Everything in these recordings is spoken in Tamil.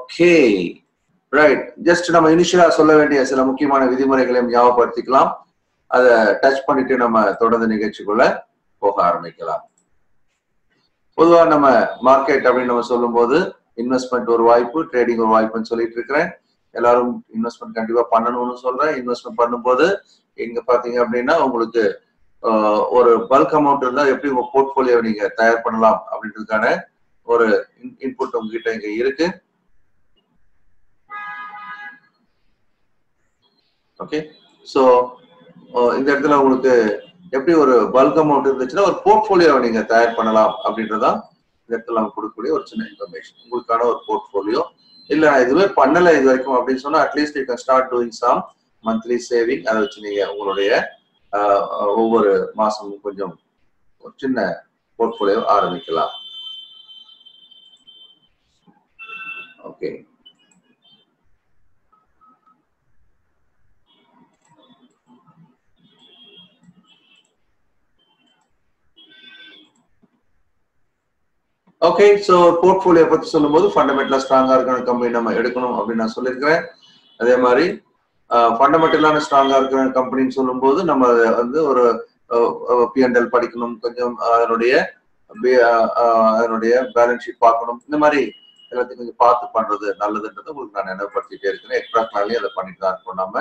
ஓகே ரைட் ஜஸ்ட் நம்ம இனிஷியலா சொல்ல வேண்டிய சில முக்கியமான விதிமுறைகளையும் ஞாபகப்படுத்திக்கலாம் அதை டச் பண்ணிட்டு நம்ம தொடர்ந்து நிகழ்ச்சிக்குள்ள போக ஆரம்பிக்கலாம் பொதுவா நம்ம மார்க்கெட் அப்படின்னு நம்ம சொல்லும்போது இன்வெஸ்ட்மெண்ட் ஒரு வாய்ப்பு ட்ரேடிங் ஒரு வாய்ப்புன்னு சொல்லிட்டு இருக்கிறேன் எல்லாரும் இன்வெஸ்ட்மெண்ட் கண்டிப்பா பண்ணணும்னு சொல்றேன் இன்வெஸ்ட்மெண்ட் பண்ணும்போது இங்க பாத்தீங்க அப்படின்னா உங்களுக்கு ஆஹ், ஒரு பல்க் அமௌண்ட் இருந்தா எப்படி உங்க போர்ட்போலியோ நீங்க தயார் பண்ணலாம் அப்படின்றதுக்கான ஒரு இன்புட் உங்ககிட்ட இங்க இருக்கு ஓகே ஸோ இந்த இடத்துல உங்களுக்கு எப்படி ஒரு பல்க் அமௌண்ட் இருந்துச்சுன்னா ஒரு போர்ட்ஃபோலியோ நீங்க தயார் பண்ணலாம் அப்படின்றதான் இந்த இடத்துல நம்ம கொடுக்கக்கூடிய ஒரு சின்ன இன்ஃபர்மேஷன் உங்களுக்கான ஒரு போர்ட்ஃபோலியோ இல்ல நான் இதுவே பண்ணல இது வரைக்கும் அப்படின்னு சொன்னா at least you can start doing some monthly saving அதை வச்சு நீங்க உங்களுடைய ஆஹ், ஒவ்வொரு மாசமும் கொஞ்சம் ஒரு சின்ன போர்ட்ஃபோலியோ ஆரம்பிக்கலாம் ஓகே ஓகே ஸோ போர்ட்ஃபோலியோ பத்தி சொல்லும்போது ஃபண்டமெண்டலா ஸ்ட்ராங்கா இருக்கிற கம்பெனி நம்ம எடுக்கணும் அப்படின்னு நான் சொல்லியிருக்கிறேன் அதே மாதிரி ஃபண்டமெண்டலான ஸ்ட்ராங்கா இருக்கிற கம்பெனின்னு சொல்லும்போது நம்ம வந்து ஒரு பிஎன்எல் படிக்கணும் கொஞ்சம் அதனுடைய பி- அஹ், அஹ், அதனுடைய பேலன்ஸ் ஷீட் பார்க்கணும் இந்த மாதிரி எல்லாத்தையும் கொஞ்சம் பார்த்து பண்றது நல்லதுன்றதை உங்களுக்கு நான் நினைவுபடுத்திட்டே இருக்கிறேன் எக்ஸ்ட்ரா நாளையும் அதை பண்ணிட்டு தான் இருக்கோம் நம்ம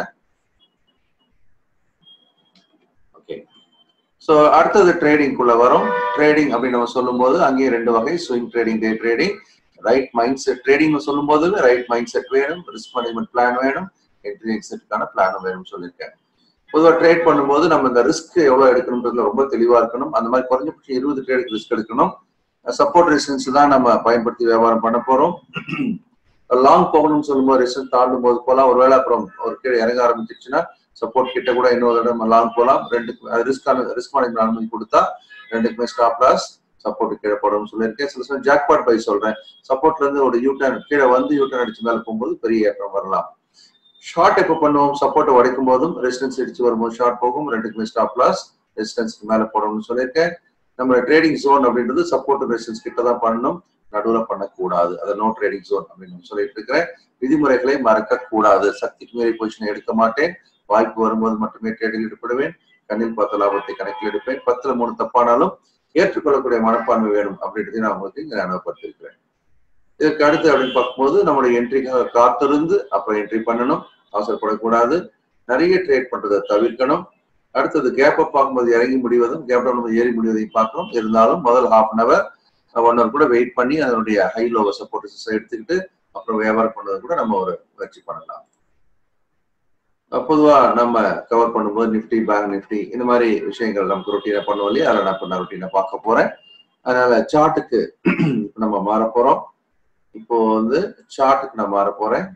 ஓகே ஸோ அடுத்தது ட்ரேடிங்குள்ள வரும் ட்ரேடிங் அப்படின்னு நம்ம சொல்லும்போது அங்கேயும் ரெண்டு வகை swing trading day trading right mind set trading சொல்லும்போது ரைட் மைண்ட் செட் வேணும் ரிஸ்க் மேனேஜ்மெண்ட் பிளான் வேணும் என்ட்ரி எக்ஸிட்டுக்கான பிளானும் வேணும்னு சொல்லியிருக்கேன் பொதுவாக ட்ரேட் பண்ணும்போது நம்ம இந்த ரிஸ்க் எவ்வளவு எடுக்கணும்ன்றதுல ரொம்ப தெளிவா இருக்கணும் அந்த மாதிரி குறைஞ்சபட்சம் இருபது ட்ரேடுக்கு ரிஸ்க் எடுக்கணும் சப்போர்ட் ரெசிஸ்டன்ஸ் தான் நம்ம பயன்படுத்தி வியாபாரம் பண்ண போறோம் லாங் போகணும்னு சொல்லும்போது ரெசிஸ்டன்ஸ் தாண்டும் போது போலாம் ஒருவேளை அப்புறம் ஒரு கீழே இறங்க ஆரம்பிச்சிருச்சுன்னா சப்போர்ட் கிட்ட கூட இன்னொரு தடவை நம்ம லாங் போகலாம் ரெண்டுக்கு ரிஸ்க் ரிஸ்க் மேனேஜ்மெண்ட் அனுமதி கொடுத்தா ரெண்டுக்குமே ஸ்டாப் லாஸ் சப்போர்ட் கீழே போடணும்னு சொல்லியிருக்கேன் சில சமயம் ஜாக்பாட் பை சொல்றேன் சப்போர்ட்ல இருந்து ஒரு யூட்டர்ன் கீழே வந்து யூட்டர்ன் அடிச்சு மேல போகும்போது பெரிய ஏற்றம் வரலாம் ஷார்ட் எப்போ பண்ணுவோம் சப்போர்ட்டை உடைக்கும் போதும் ரெசிஸ்டன்ஸ் அடிச்சு வரும்போது ஷார்ட் போகும் ரெண்டுக்குமே ஸ்டாப் லாஸ் ரெசிஸ்டன்ஸ்க்கு மேல போடணும்னு சொல்லியிருக்கேன் நம்ம ட்ரேடிங் ஜோன் அப்படின்றது சப்போர்ட் ரெசிஸ்டன்ஸ் கிட்ட தான் பண்ணணும் நடுவில் பண்ணக்கூடாது அதை நோ ட்ரேடிங் ஜோன் அப்படின்னு சொல்லிட்டு இருக்கிறேன் விதிமுறைகளை மறக்க கூடாது சக்திக்கு மீறி பொசிஷன் எடுக்க மாட்டேன் வாய்ப்பு வரும்போது மட்டுமே ட்ரேடில் ஈடுபடுவேன் கண்ணில் பார்த்த லாபத்தை கணக்கில் எடுப்பேன் பத்துல மூணு தப்பானாலும் ஏற்றுக்கொள்ளக்கூடிய மனப்பான்மை வேணும் அப்படின்றதை நான் உங்களுக்கு இங்க ஞாபகப்படுத்திருக்கிறேன் இதற்கு அடுத்து அப்படின்னு பார்க்கும்போது நம்மளுடைய என்ட்ரிக்காக காத்திருந்து அப்புறம் என்ட்ரி பண்ணணும் அவசரப்படக்கூடாது நிறைய ட்ரேட் பண்றதை தவிர்க்கணும் அடுத்தது கேப் அப் பார்க்கும்போது இறங்கி முடிவதும் கேப் டவுன் ஏறி முடிவதையும் பார்க்கணும் இருந்தாலும் முதல் half an hour one hour கூட வெயிட் பண்ணி அதனுடைய ஹை லோவ சப்போர்ட் எடுத்துக்கிட்டு அப்புறம் வியாபாரம் பண்ணது கூட நம்ம ஒரு முயற்சி பண்ணலாம் அஹ் பொதுவா நம்ம கவர் பண்ணும்போது நிஃப்டி பேங்க் நிஃப்டி இந்த மாதிரி விஷயங்கள் நமக்கு ரொட்டீனா பண்ணுவோம் இல்லையா அதை நான் இப்ப நான் ரொட்டீனா பார்க்க போறேன் அதனால சார்ட்டுக்கு நம்ம மாற போறோம் இப்போ வந்து சார்ட்டுக்கு நான் மாற போறேன்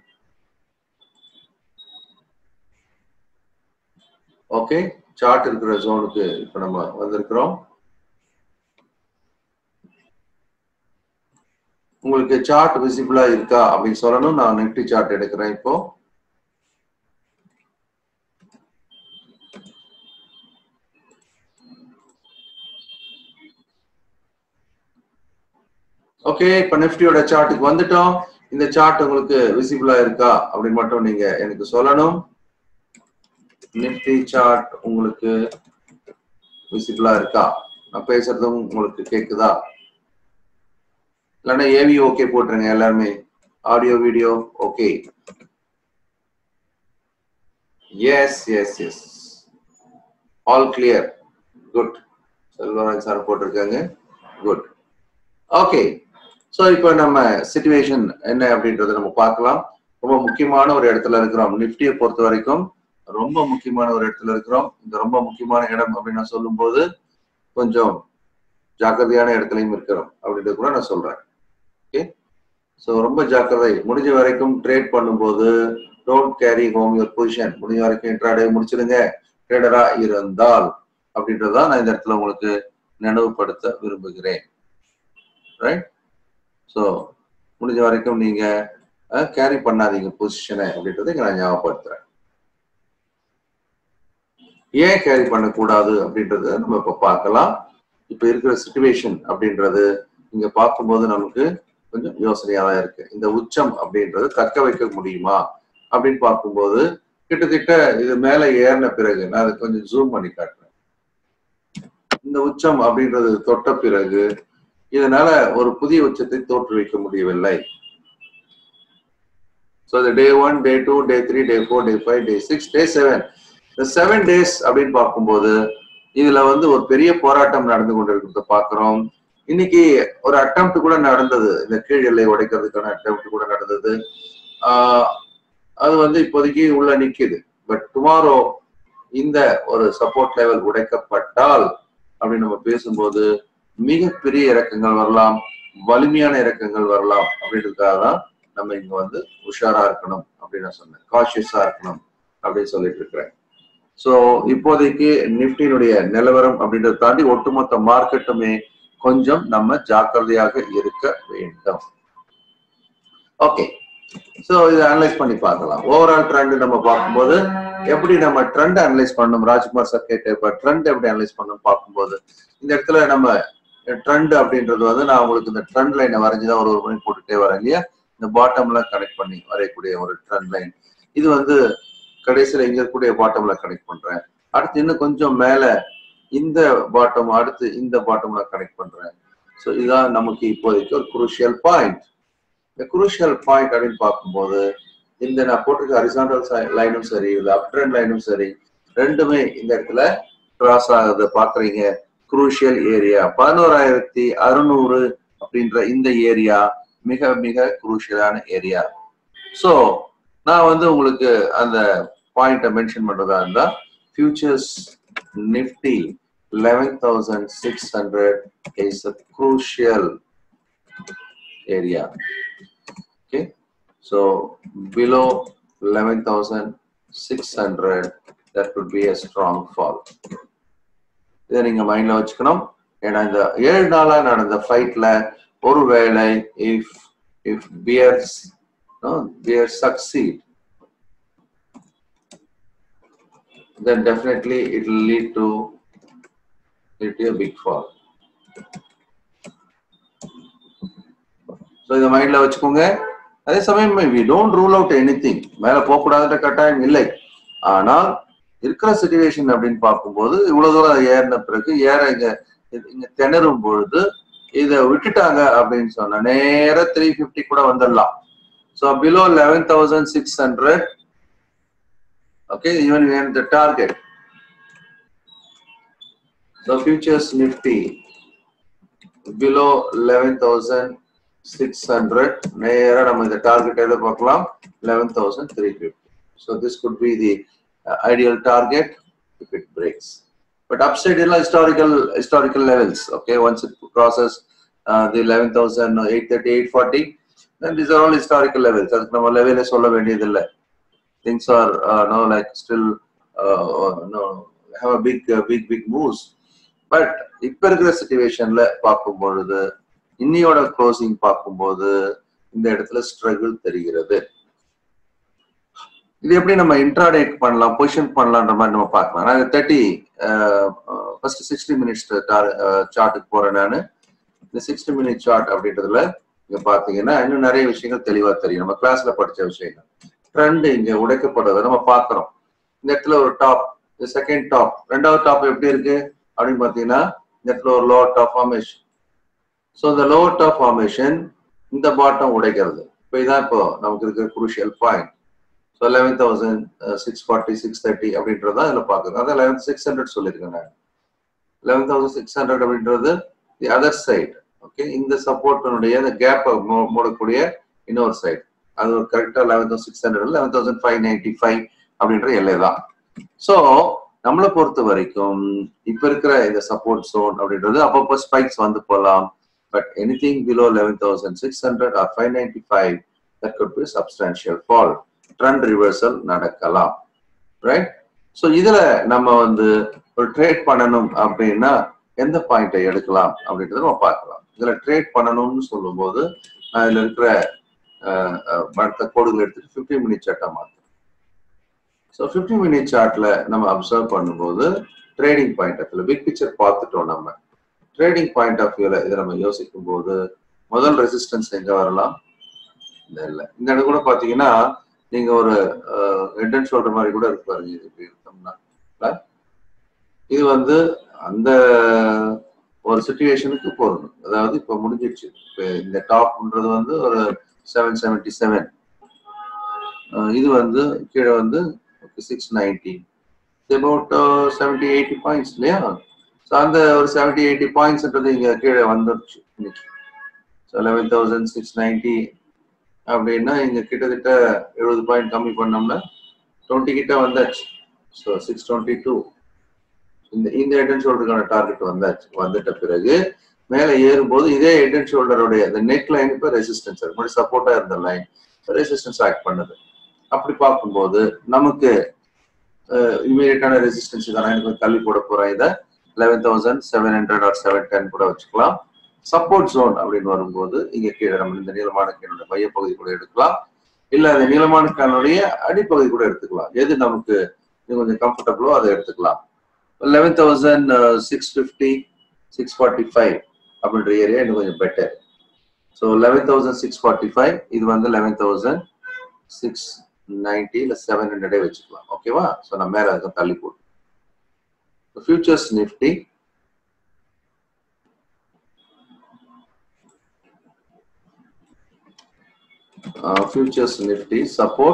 ஓகே சார்ட் இருக்கிற ஜோனுக்கு இப்ப நம்ம வந்திருக்கிறோம் உங்களுக்கு சார்ட் விசிபிளா இருக்கா அப்படின்னு சொல்லணும் நான் நிஃப்டி சார்ட் எடுக்கிறேன் இப்போ ஓகே இப்ப நிஃப்டியோட சார்ட்டுக்கு வந்துட்டோம் இந்த சார்ட் உங்களுக்கு விசிபிளா இருக்கா அப்படின்னு மட்டும் நீங்க எனக்கு சொல்லணும் நிஃப்டி சார்ட் உங்களுக்கு விசிபிளா இருக்கா நான் பேசுறதும் உங்களுக்கு கேக்குதா இல்லைன்னா ஏவி ஓகே போட்டுருங்க எல்லாருமே audio video okay yes yes yes all clear good Selvaraj sir போட்டிருக்காங்க குட் ஓகே ஸோ இப்போ நம்ம சுச்சுவேஷன் என்ன அப்படின்றத நம்ம பார்க்கலாம் ரொம்ப முக்கியமான ஒரு இடத்துல இருக்கிறோம் நிஃப்டியை பொறுத்த வரைக்கும் ரொம்ப முக்கியமான ஒரு இடத்துல இருக்கிறோம் இந்த ரொம்ப முக்கியமான இடம் அப்படின்னு நான் சொல்லும்போது கொஞ்சம் ஜாக்கிரதையான இடத்துலையும் இருக்கிறோம் அப்படின்றது கூட நான் சொல்றேன் ஓகே ஸோ ரொம்ப ஜாக்கிரதை முடிஞ்ச வரைக்கும் ட்ரேட் பண்ணும்போது don't carry home your position முடிஞ்ச வரைக்கும் இன்ட்ராடே முடிச்சிடுங்க ட்ரேடரா இருந்தால் அப்படின்றதான் நான் இந்த இடத்துல உங்களுக்கு நினைவுபடுத்த விரும்புகிறேன் ரைட் ஸோ முடிஞ்ச வரைக்கும் நீங்க கேரி பண்ணாதீங்க பொசிஷனை அப்படின்றத இங்க நான் ஞாபகப்படுத்துறேன் ஏன் கேரி பண்ணக்கூடாது அப்படின்றத நம்ம இப்ப பார்க்கலாம் இப்ப இருக்கிற சுச்சுவேஷன் அப்படின்றது இங்க பார்க்கும்போது நமக்கு கொஞ்சம் யோசனையா தான் இருக்கு இந்த உச்சம் அப்படின்றது தக்க வைக்க முடியுமா அப்படின்னு பார்க்கும்போது கிட்டத்தட்ட இது மேல ஏறின பிறகு நான் அதை கொஞ்சம் ஜூம் பண்ணி காட்டுறேன் இந்த உச்சம் அப்படின்றது தொட்ட பிறகு இதனால ஒரு புதிய உச்சத்தை தோற்றுவிக்க முடியவில்லை ஸோ இந்த day one day two day three day four day five day six day seven இந்த செவன் டேஸ் அப்படின்னு பார்க்கும்போது இதுல வந்து ஒரு பெரிய போராட்டம் நடந்து கொண்டிருக்கிறத பாக்குறோம் இன்னைக்கு ஒரு அட்டம் கூட நடந்தது இந்த கீழ் எல்லை உடைக்கிறதுக்கான அட்டம் கூட நடந்தது ஆஹ் அது வந்து இப்போதைக்கு உள்ள நிக்குது பட் டுமாரோ இந்த ஒரு சப்போர்ட் லெவல் உடைக்கப்பட்டால் அப்படின்னு நம்ம பேசும்போது மிகப்பெரிய இறக்கங்கள் வரலாம் வலிமையான இறக்கங்கள் வரலாம் அப்படின்றதுக்காக தான் நம்ம இங்க வந்து உஷாரா இருக்கணும் அப்படின்னு நான் சொன்னேன் காஷியஸா இருக்கணும் அப்படின்னு சொல்லிட்டு இருக்கிறேன் ஸோ இப்போதைக்கு நிப்டியினுடைய நிலவரம் அப்படின்றத தாண்டி ஒட்டுமொத்த மார்க்கெட்டுமே கொஞ்சம் நம்ம ஜாக்கிரதையாக இருக்க வேண்டும் ஓகே ஸோ இதை அனலைஸ் பண்ணி பார்க்கலாம் ஓவரால் ட்ரெண்ட் நம்ம பார்க்கும்போது எப்படி நம்ம ட்ரெண்ட் அனலைஸ் பண்ணணும் ராஜ்குமார் சார் கேட்ட இப்போ ட்ரெண்ட் எப்படி அனலைஸ் பண்ணணும் பார்க்கும்போது இந்த இடத்துல நம்ம ட்ரெண்ட் அப்படின்றது வந்து நான் உங்களுக்கு இந்த ட்ரெண்ட் லைனை வரைஞ்சுதான் ஒரு ஒரு மணி போட்டுட்டே வரேன் இல்லையா இந்த பாட்டம்ல கனெக்ட் பண்ணி வரையக்கூடிய ஒரு ட்ரெண்ட் லைன் இது வந்து கடைசியில இங்க இருக்கக்கூடிய பாட்டம்ல கனெக்ட் பண்றேன் அடுத்து இன்னும் கொஞ்சம் மேல இந்த பாட்டம் அடுத்து இந்த பாட்டம்ல கனெக்ட் பண்றேன் ஸோ இதுதான் நமக்கு இப்போதைக்கு ஒரு குரூஷியல் பாயிண்ட் இந்த குரூஷியல் பாயிண்ட் அப்படின்னு பார்க்கும்போது இந்த நான் போட்டிருக்க ஹரிசாண்டல் லைனும் சரி இந்த அப் ட்ரெண்ட் லைனும் சரி ரெண்டுமே இந்த இடத்துல கிராஸ் ஆகுது பாக்குறீங்க குரூஷியல் ஏரியா பதினோராயிரத்தி அறுநூறு அப்படின்ற இந்த ஏரியா மிக மிக குரூஷியலான ஏரியா ஸோ நான் வந்து உங்களுக்கு அந்த பாயிண்ட்டை மென்ஷன் பண்றதா இருந்தா futures Nifty eleven thousand six hundred is a crucial area okay so below eleven thousand six hundred that could be a strong fall இதை நீங்க மைண்ட்ல வச்சுக்கணும் ஏன்னா இந்த ஏழு நாளா நடந்த ஃபைட்ல ஒருவேளை if if bears bear succeed then definitely it will lead to lead to a big fall. So இதை மைண்ட்ல வச்சுக்கோங்க அதே சமயம் we don't rule out anything மேல போகக்கூடாதுன்ற கட்டாயம் இல்லை ஆனால் இருக்கிற சுச்சுவேஷன் அப்படின்னு பார்க்கும்போது இவ்வளவு தூரம் ஏறின பிறகு ஏற இங்க இங்க திணறும் பொழுது இதை விட்டுட்டாங்க அப்படின்னு சொன்னா நேர த்ரீ ஃபிஃப்டி கூட வந்துடலாம் so below eleven thousand six hundred okay even when the target so futures nifty below 11600 நேரா நம்ம இந்த டார்கெட் எதை பார்க்கலாம் 11350 so this could be the uh, ideal target if it breaks but upside is historical historical levels okay once it crosses uh, the 11830 840 then these are all historical levels அதுக்கு நம்ம லெவலே சொல்ல வேண்டியதில்லை things are uh, no like still uh, no have a big uh, big big moves but இப்ப இருக்கிற சுச்சுவேஷன்ல பார்க்கும் பொழுது இன்னையோட க்ளோசிங் பார்க்கும்போது இந்த இடத்துல ஸ்ட்ரகிள் தெரிகிறது இது எப்படி நம்ம இன்ட்ராடேட் பண்ணலாம் பொசிஷன் பண்ணலான்ற மாதிரி நம்ம பார்க்கலாம் நான் தேர்ட்டி ஃபர்ஸ்ட் சிக்ஸ்டி மினிட்ஸ் சார்ட்டுக்கு போறேன் நான் இந்த சிக்ஸ்டி மினிட் சார்ட் அப்படின்றதுல இங்க பாத்தீங்கன்னா இன்னும் நிறைய விஷயங்கள் தெளிவா தெரியும் நம்ம கிளாஸ்ல படிச்ச விஷயங்கள் ட்ரெண்ட் இங்க உடைக்கப்படுறதை நம்ம பார்க்கிறோம் இந்த இடத்துல ஒரு டாப் இந்த செகண்ட் டாப் ரெண்டாவது டாப் எப்படி இருக்கு அப்படின்னு பாத்தீங்கன்னா இந்த இடத்துல ஒரு லோவர் டாப் ஃபார்மேஷன் ஸோ இந்த லோவர் டாப் ஃபார்மேஷன் இந்த பாட்டம் உடைக்கிறது இப்போ இதான் இப்போ நமக்கு இருக்கிற crucial point so eleven thousand six forty six thirty அப்படின்றத அதில் பார்க்குறோம் அதான் லெவன் சிக்ஸ் ஹண்ட்ரட் சொல்லியிருக்கேன் நான் லெவன் தௌசண்ட் சிக்ஸ் ஹண்ட்ரட் அப்படின்றது தி அதர் சைடு ஓகே இந்த சப்போர்ட்டினுடைய இந்த கேப்பை மூடக்கூடிய இன்னொரு சைடு அது ஒரு கரெக்டாக eleven thousand six hundred eleven thousand five ninety five அப்படின்ற எல்லை தான் ஸோ நம்மளை பொறுத்த வரைக்கும் இப்ப இருக்கிற இந்த சப்போர்ட் ஜோன் அப்படின்றது அப்பப்போ ஸ்பைக்ஸ் வந்து போகலாம் but anything below eleven thousand six hundred or five ninety five that could be substantial fall trend reversal நடக்கலாம் ரைட் ஸோ இதுல நம்ம வந்து ஒரு ட்ரேட் பண்ணணும் அப்படின்னா எந்த பாயிண்டை எடுக்கலாம் அப்படின்றத நம்ம பார்க்கலாம் இதுல ட்ரேட் பண்ணணும்னு சொல்லும்போது நான் இதுல இருக்கிற மற்ற கோடுகள் எடுத்துட்டு ஃபிஃப்டி மினிட் சார்ட்டா மாற்றேன் ஸோ ஃபிஃப்டி மினிட் சார்ட்ல நம்ம அப்சர்வ் பண்ணும்போது trading point of view big picture பார்த்துட்டோம் நம்ம ட்ரேடிங் பாயிண்ட் ஆஃப் வியூல இதை நம்ம யோசிக்கும் போது முதல் ரெசிஸ்டன்ஸ் எங்க வரலாம் இந்த இல்ல இந்த இடம் கூட பாத்தீங்கன்னா நீங்க ஒரு ஹெட் அண்ட் ஷோல்டர் மாதிரி கூட இருக்கு பாருங்க இது இப்படி இருக்கோம்னா இல்ல? இது வந்து அந்த ஒரு சுச்சுவேஷனுக்கு போடணும் அதாவது இப்ப முடிஞ்சிடுச்சு இப்ப இந்த டாப்ன்றது வந்து ஒரு செவன் செவன்டி செவன் இது வந்து கீழே வந்து six ninety about seventy eighty points இல்லையா ஸோ அந்த ஒரு செவன்டி எயிட்டி பாயிண்ட்ஸ்ன்றது இங்க கீழே வந்துருச்சு இன்னைக்கு so eleven thousand six ninety அப்படின்னா இங்க கிட்டத்தட்ட எழுபது பாயிண்ட் கம்மி பண்ணோம்னா டுவெண்ட்டி கிட்ட வந்தாச்சு ஸோ சிக்ஸ் டுவெண்ட்டி டூ இந்த இந்த ஹெட் அண்ட் ஷோல்டருக்கான டார்கெட் வந்தாச்சு வந்துட்ட பிறகு மேலே ஏறும்போது இதே ஹெட் அண்ட் ஷோல்டருடைய இந்த நெக் லைன் இப்போ ரெசிஸ்டன்ஸ் முன்னாடி சப்போர்ட்டா இருந்த லைன் ரெசிஸ்டன்ஸ் ஆக்ட் பண்ணுது அப்படி பார்க்கும்போது நமக்கு இமீடியட்டான ரெசிஸ்டன்ஸ் தான் எனக்கு கொஞ்சம் தள்ளி போட போறேன் இதை eleven thousand seven hundred or seven ten கூட வச்சுக்கலாம் சப்போர்ட் ஜோன் அப்படின்னு வரும்போது இங்க கீழே நம்ம இந்த நீளமான கேனுடைய மையப்பகுதி கூட எடுக்கலாம் இல்ல அந்த நீளமான கேனுடைய அடிப்பகுதி கூட எடுத்துக்கலாம் எது நமக்கு இது கொஞ்சம் கம்ஃபர்டபுளோ அதை எடுத்துக்கலாம் eleven thousand six fifty six forty five அப்படின்ற ஏரியா இன்னும் கொஞ்சம் better so eleven thousand six forty five இது வந்து லெவன் தௌசண்ட் சிக்ஸ் நைன்டி இல்லை செவன் ஹண்ட்ரடே வச்சுக்கலாம் ஓகேவா ஸோ நான் மேலே அதுக்கு தள்ளி போட்டு futures Nifty uh, futures nifty support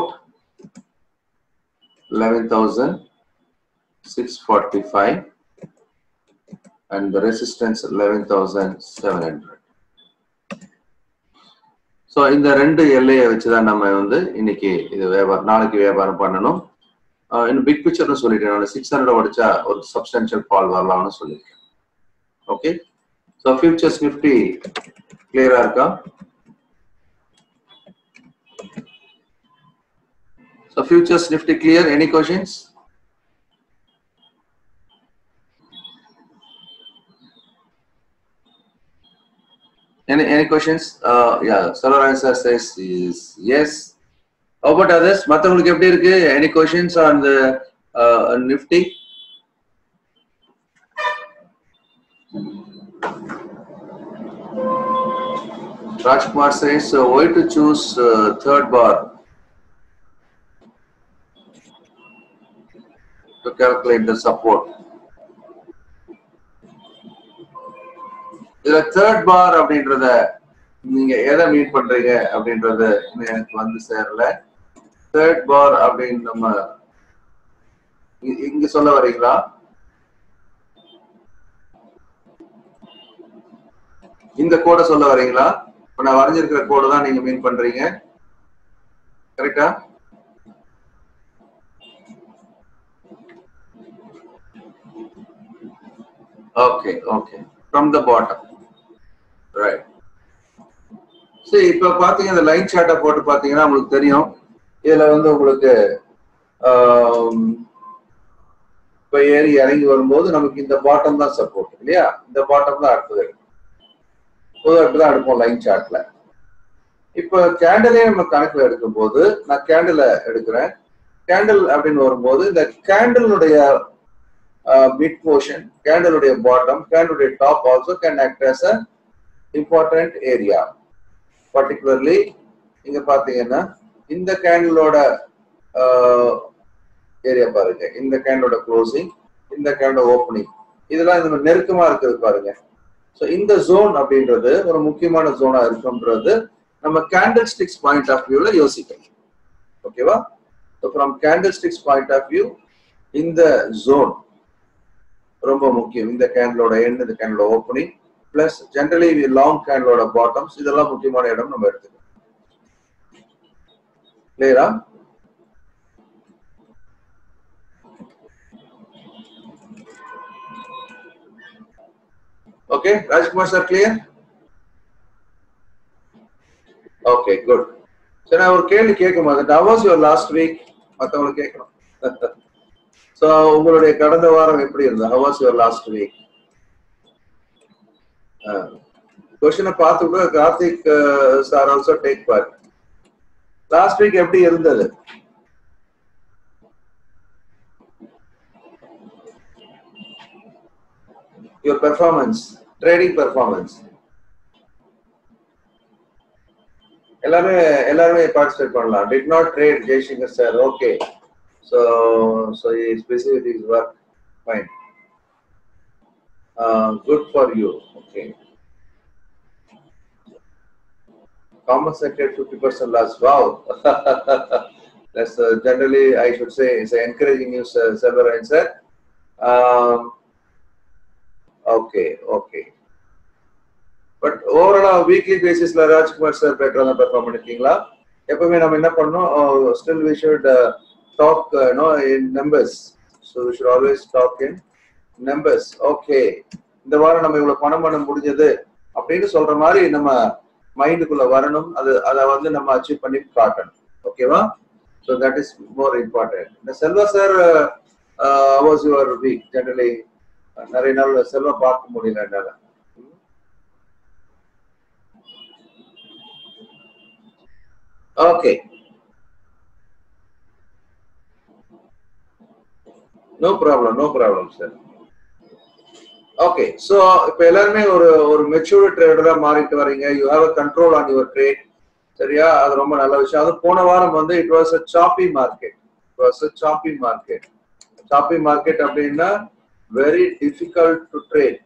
11645 and the resistance 11700 so இந்த ரெண்டு எல்லையை வச்சுதான் நம்ம வந்து இன்னைக்கு இது வியாபாரம் நாளைக்கு வியாபாரம் பண்ணணும் ஆஹ் இன்னும் பிக் பிக்சர்னு சொல்லிட்டேன் நான் சிக்ஸ் ஹண்ட்ரட் உடைச்சா ஒரு சப்ஸ்டன்ஷியல் ஃபால் வரலாம்னு சொல்லியிருக்கேன் ஓகே ஸோ ஃபியூச்சர்ஸ் நிஃப்டி கிளியரா இருக்கா So futures Nifty clear. Any questions? Any any questions? Uh, yeah, Solar answer says is yes. How about others? மத்தவங்களுக்கு எப்படி இருக்கு? Any questions on the uh, on Nifty? Rajkumar says, so why to choose uh, third bar? to calculate the support. இதுல தேர்ட் பார் அப்படின்றத நீங்க எதை மீட் பண்றீங்க அப்படின்றத இன்னும் எனக்கு வந்து சேரல தேர்ட் பார் அப்படின்னு நம்ம இ- இங்க சொல்ல வரீங்களா இந்த கோடை சொல்ல வரீங்களா இப்ப நான் வரைஞ்சிருக்கிற கோடு தான் நீங்க மீன் பண்றீங்க கரெக்டா okay okay from the bottom right சரி இப்ப பாத்தீங்க இந்த லைன் சார்ட்டை போட்டு பாத்தீங்கன்னா உங்களுக்கு தெரியும் இதுல வந்து உங்களுக்கு ஆம், இப்ப ஏறி இறங்கி வரும்போது நமக்கு இந்த பாட்டம் தான் சப்போர்ட் இல்லையா இந்த பாட்டம் தான் அடுத்தது பொதுவாக இப்படிதான் எடுப்போம் லைன் சார்ட்ல இப்ப கேண்டிலே நம்ம கணக்குல எடுக்கும்போது நான் கேண்டில எடுக்கிறேன் கேண்டில் அப்படின்னு வரும்போது இந்த கேண்டிலுடைய மிட் போர்ஷன் கேண்டலுடைய பாட்டம் கேண்டலுடைய top also can act as a important area particularly இங்க பாத்தீங்கன்னா இந்த கேண்டலோட ஏரியா பாருங்க இந்த கேண்டலோட க்ளோசிங் இந்த கேண்டலோட ஓப்பனிங் இதெல்லாம் இந்த மாதிரி நெருக்கமா இருக்குது பாருங்க ஸோ இந்த ஜோன் அப்படின்றது ஒரு முக்கியமான ஜோனா இருக்குன்றது நம்ம கேண்டில் ஸ்டிக்ஸ் பாயிண்ட் ஆஃப் வியூல யோசிக்கணும் ஓகேவா so from candlesticks point of view இந்த ஜோன் ரொம்ப முக்கியம் இந்த கேண்டலோட எண்ட் இந்த கேண்டலோட ஓப்பனிங் பிளஸ் ஜென்ரலி லாங் கேண்டலோட பாட்டம்ஸ் இதெல்லாம் முக்கியமான இடம் நம்ம எடுத்துக்கணும் கிளியரா okay Rajkumar sir clear okay good சரி நான் ஒரு கேள்வி கேட்கும் போது டவர்ஸ் யுவர் லாஸ்ட் வீக் மற்றவங்களுக்கு கேட்கணும் ஸோ உங்களுடைய கடந்த வாரம் எப்படி இருந்தது how was your last week கொஸ்டினை பார்த்து கூட Karthik sir also take part last week எப்படி இருந்தது யுவர் பெர்ஃபார்மன்ஸ் ட்ரேடிங் பெர்ஃபார்மன்ஸ் எல்லாமே எல்லாருமே பார்ட்டிசிபேட் பண்ணலாம் did not trade Jaishankar sir okay so so is busy with is work fine good for you okay compensated 50% loss. Wow. That's uh, generally, I should say, it's an encouraging news, uh, Selvar sir. Um, okay, okay. But ஓவராலா வீக்லி பேசிஸ்ல ராஜ்குமார் சார் பெட்டரா தான் பெர்ஃபார்ம் பண்ணிருக்கீங்களா எப்பவுமே நம்ம என்ன பண்ணோம் still we should talk no in numbers so we should always talk in numbers okay இந்த வாரம் நம்ம இவ்வளவு பணம் பண்ண முடிஞ்சது அப்படின்னு சொல்ற மாதிரி நம்ம மைண்டுக்குள்ள வரணும் அது அதை வந்து நம்ம அச்சீவ் பண்ணி காட்டணும் ஓகேவா so that is more important இந்த Selva sir was your week generally நிறைய நாள் செல்வா பார்க்க முடியல என்னால okay no problem no problem sir okay so இப்போ எல்லாருமே ஒரு ஒரு மெச்சூர்ட் ட்ரேடரா மாறிட்டு வரீங்க you have a control on your trade சரியா அது ரொம்ப நல்ல விஷயம் அது போன வாரம் வந்து it was a choppy market it was a choppy market choppy market அப்படின்னா very difficult to trade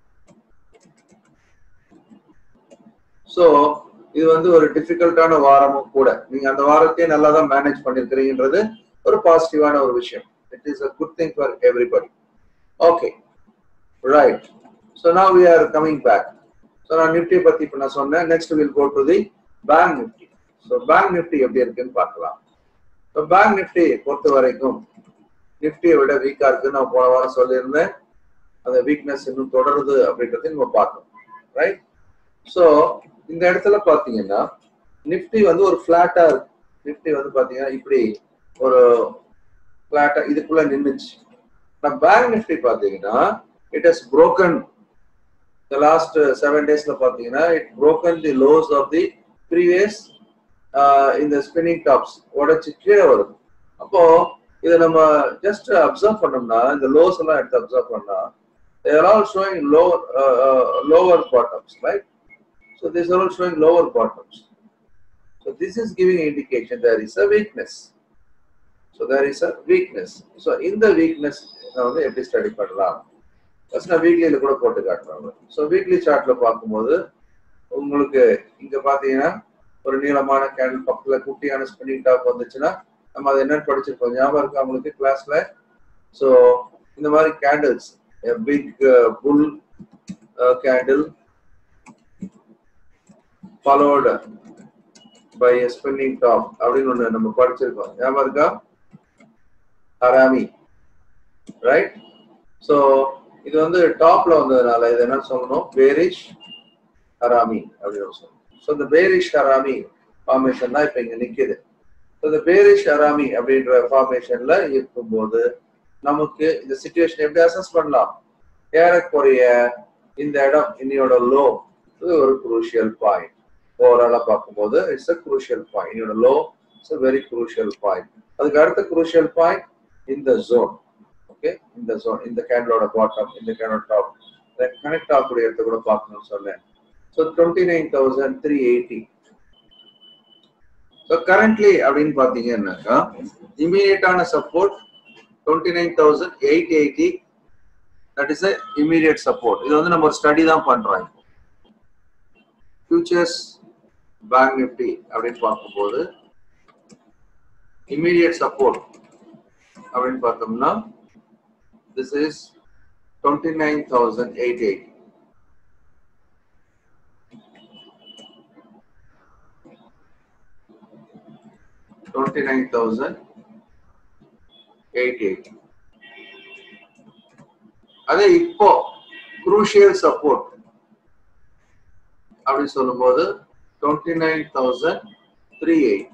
so இது வந்து ஒரு டிஃபிகல்ட்டான வாரமும் கூட நீங்க அந்த வாரத்தையே நல்லா தான் மேனேஜ் பண்ணிருக்கிறீங்கன்றது ஒரு பாசிட்டிவான ஒரு விஷயம் it is a good thing for everybody okay right so now we are coming back so நான் நிஃப்டி பத்தி இப்போ நான் சொன்னேன் next will go to the bank Nifty so bank Nifty எப்படி இருக்குன்னு பார்க்கலாம் ஸோ பேங்க் நிஃப்டி பொறுத்த வரைக்கும் நிஃப்டியை விட வீக்கா இருக்குன்னு நான் போன வாரம் சொல்லியிருந்தேன் அந்த வீக்னஸ் இன்னும் தொடருது அப்படின்றதையும் நம்ம பார்த்தோம் ரைட் ஸோ இந்த இடத்துல பார்த்தீங்கன்னா நிஃப்டி வந்து ஒரு ஃபிளாட்டா இருக்கு நிஃப்டி வந்து பார்த்தீங்கன்னா இப்படி ஒரு ஃபிளாட்டா இதுக்குள்ள நின்றுச்சு நான் பேங்க் நிஃப்டி பார்த்தீங்கன்னா it has broken the last uh, seven daysல பாத்தீங்கன்னா it broken the lows of the previous uh, in the spinning tops உடைச்சு கீழே வருது அப்போ இதை நம்ம ஜஸ்ட் அப்சர்வ் பண்ணோம்னா இந்த லோஸ் எல்லாம் எடுத்து அப்சர்வ் பண்ணா they are all showing low uh, uh, lower bottoms right so these are all showing lower bottoms so this is giving indication there is a weakness so there is a weakness so in the weakness நான் வந்து எப்படி ஸ்டடி பண்ணலாம் ஃபர்ஸ்ட் நான் வீக்லியில கூட போட்டு காட்டுறேன் ஸோ வீக்லி சார்ட்ல பார்க்கும்போது உங்களுக்கு இங்க பாத்தீங்கன்னா ஒரு நீளமான கேண்டில் பக்கத்துல குட்டியான ஸ்பின்னிங் டாப் வந்துச்சுன்னா நம்ம அதை என்னன்னு படிச்சிருக்கோம் ஞாபகம் இருக்கா உங்களுக்கு கிளாஸ்ல ஸோ இந்த மாதிரி candles big bull candle followed by spinning top அப்படின்னு ஒண்ணு நம்ம படிச்சிருக்கோம் ஞாபகம் இருக்கா ஹராமி ரைட் ஸோ இது வந்து டாப்ல வந்ததுனால இது என்ன சொல்லணும் பேரிஷ் ஹராமி அப்படின்னு சொல்லணும் ஸோ இந்த பேரிஷ் ஹராமி ஃபார்மேஷன் தான் இப்போ இங்க நிக்குது ஸோ இந்த பேரிஷ் ஹராமி அப்படின்ற ஃபார்மேஷன்ல இருக்கும்போது நமக்கு இந்த சுச்சுவேஷன் எப்படி அசஸ் பண்ணலாம் ஏறக்குறைய இந்த இடம் இன்னையோட லோ இது ஒரு குரூஷியல் பாயிண்ட் ஓவராலா பார்க்கும்போது இட்ஸ் அ குரூஷியல் பாயிண்ட் இன்னையோட low it's a very crucial point அதுக்கு அடுத்த குரூஷியல் பாயிண்ட் இந்த ஜோன் ஓகே இந்த ஜோன் இந்த கேண்டலோட பாட்டம் இந்த கேண்டலோட டாப் கனெக்ட் ஆகக்கூடிய இடத்த கூட பார்க்கணும்னு சொன்னேன் so twenty nine thousand three eighty so currently அப்படின்னு பார்த்தீங்கன்னாக்கா இமீடியட்டான support twenty nine thousand eight eighty that is a immediate support இது வந்து நம்ம ஒரு ஸ்டடி தான் பண்றோம் ஃபியூச்சர்ஸ் பேங்க் நிஃப்டி அப்படின்னு பார்க்கும்போது இமீடியட் சப்போர்ட் அப்படின்னு பார்த்தோம்னா this is 29,880. Twenty-nine thousand eight eighty. அதே இப்போ குரூஷியல் சப்போர்ட் அப்படி சொல்லும்போது twenty nine thousand three eight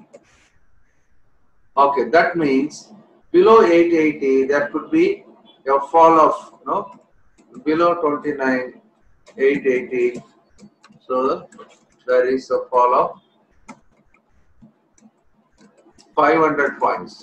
okay that means below 880 there could be a fall of no below 29 880 so there is a fall of 500 points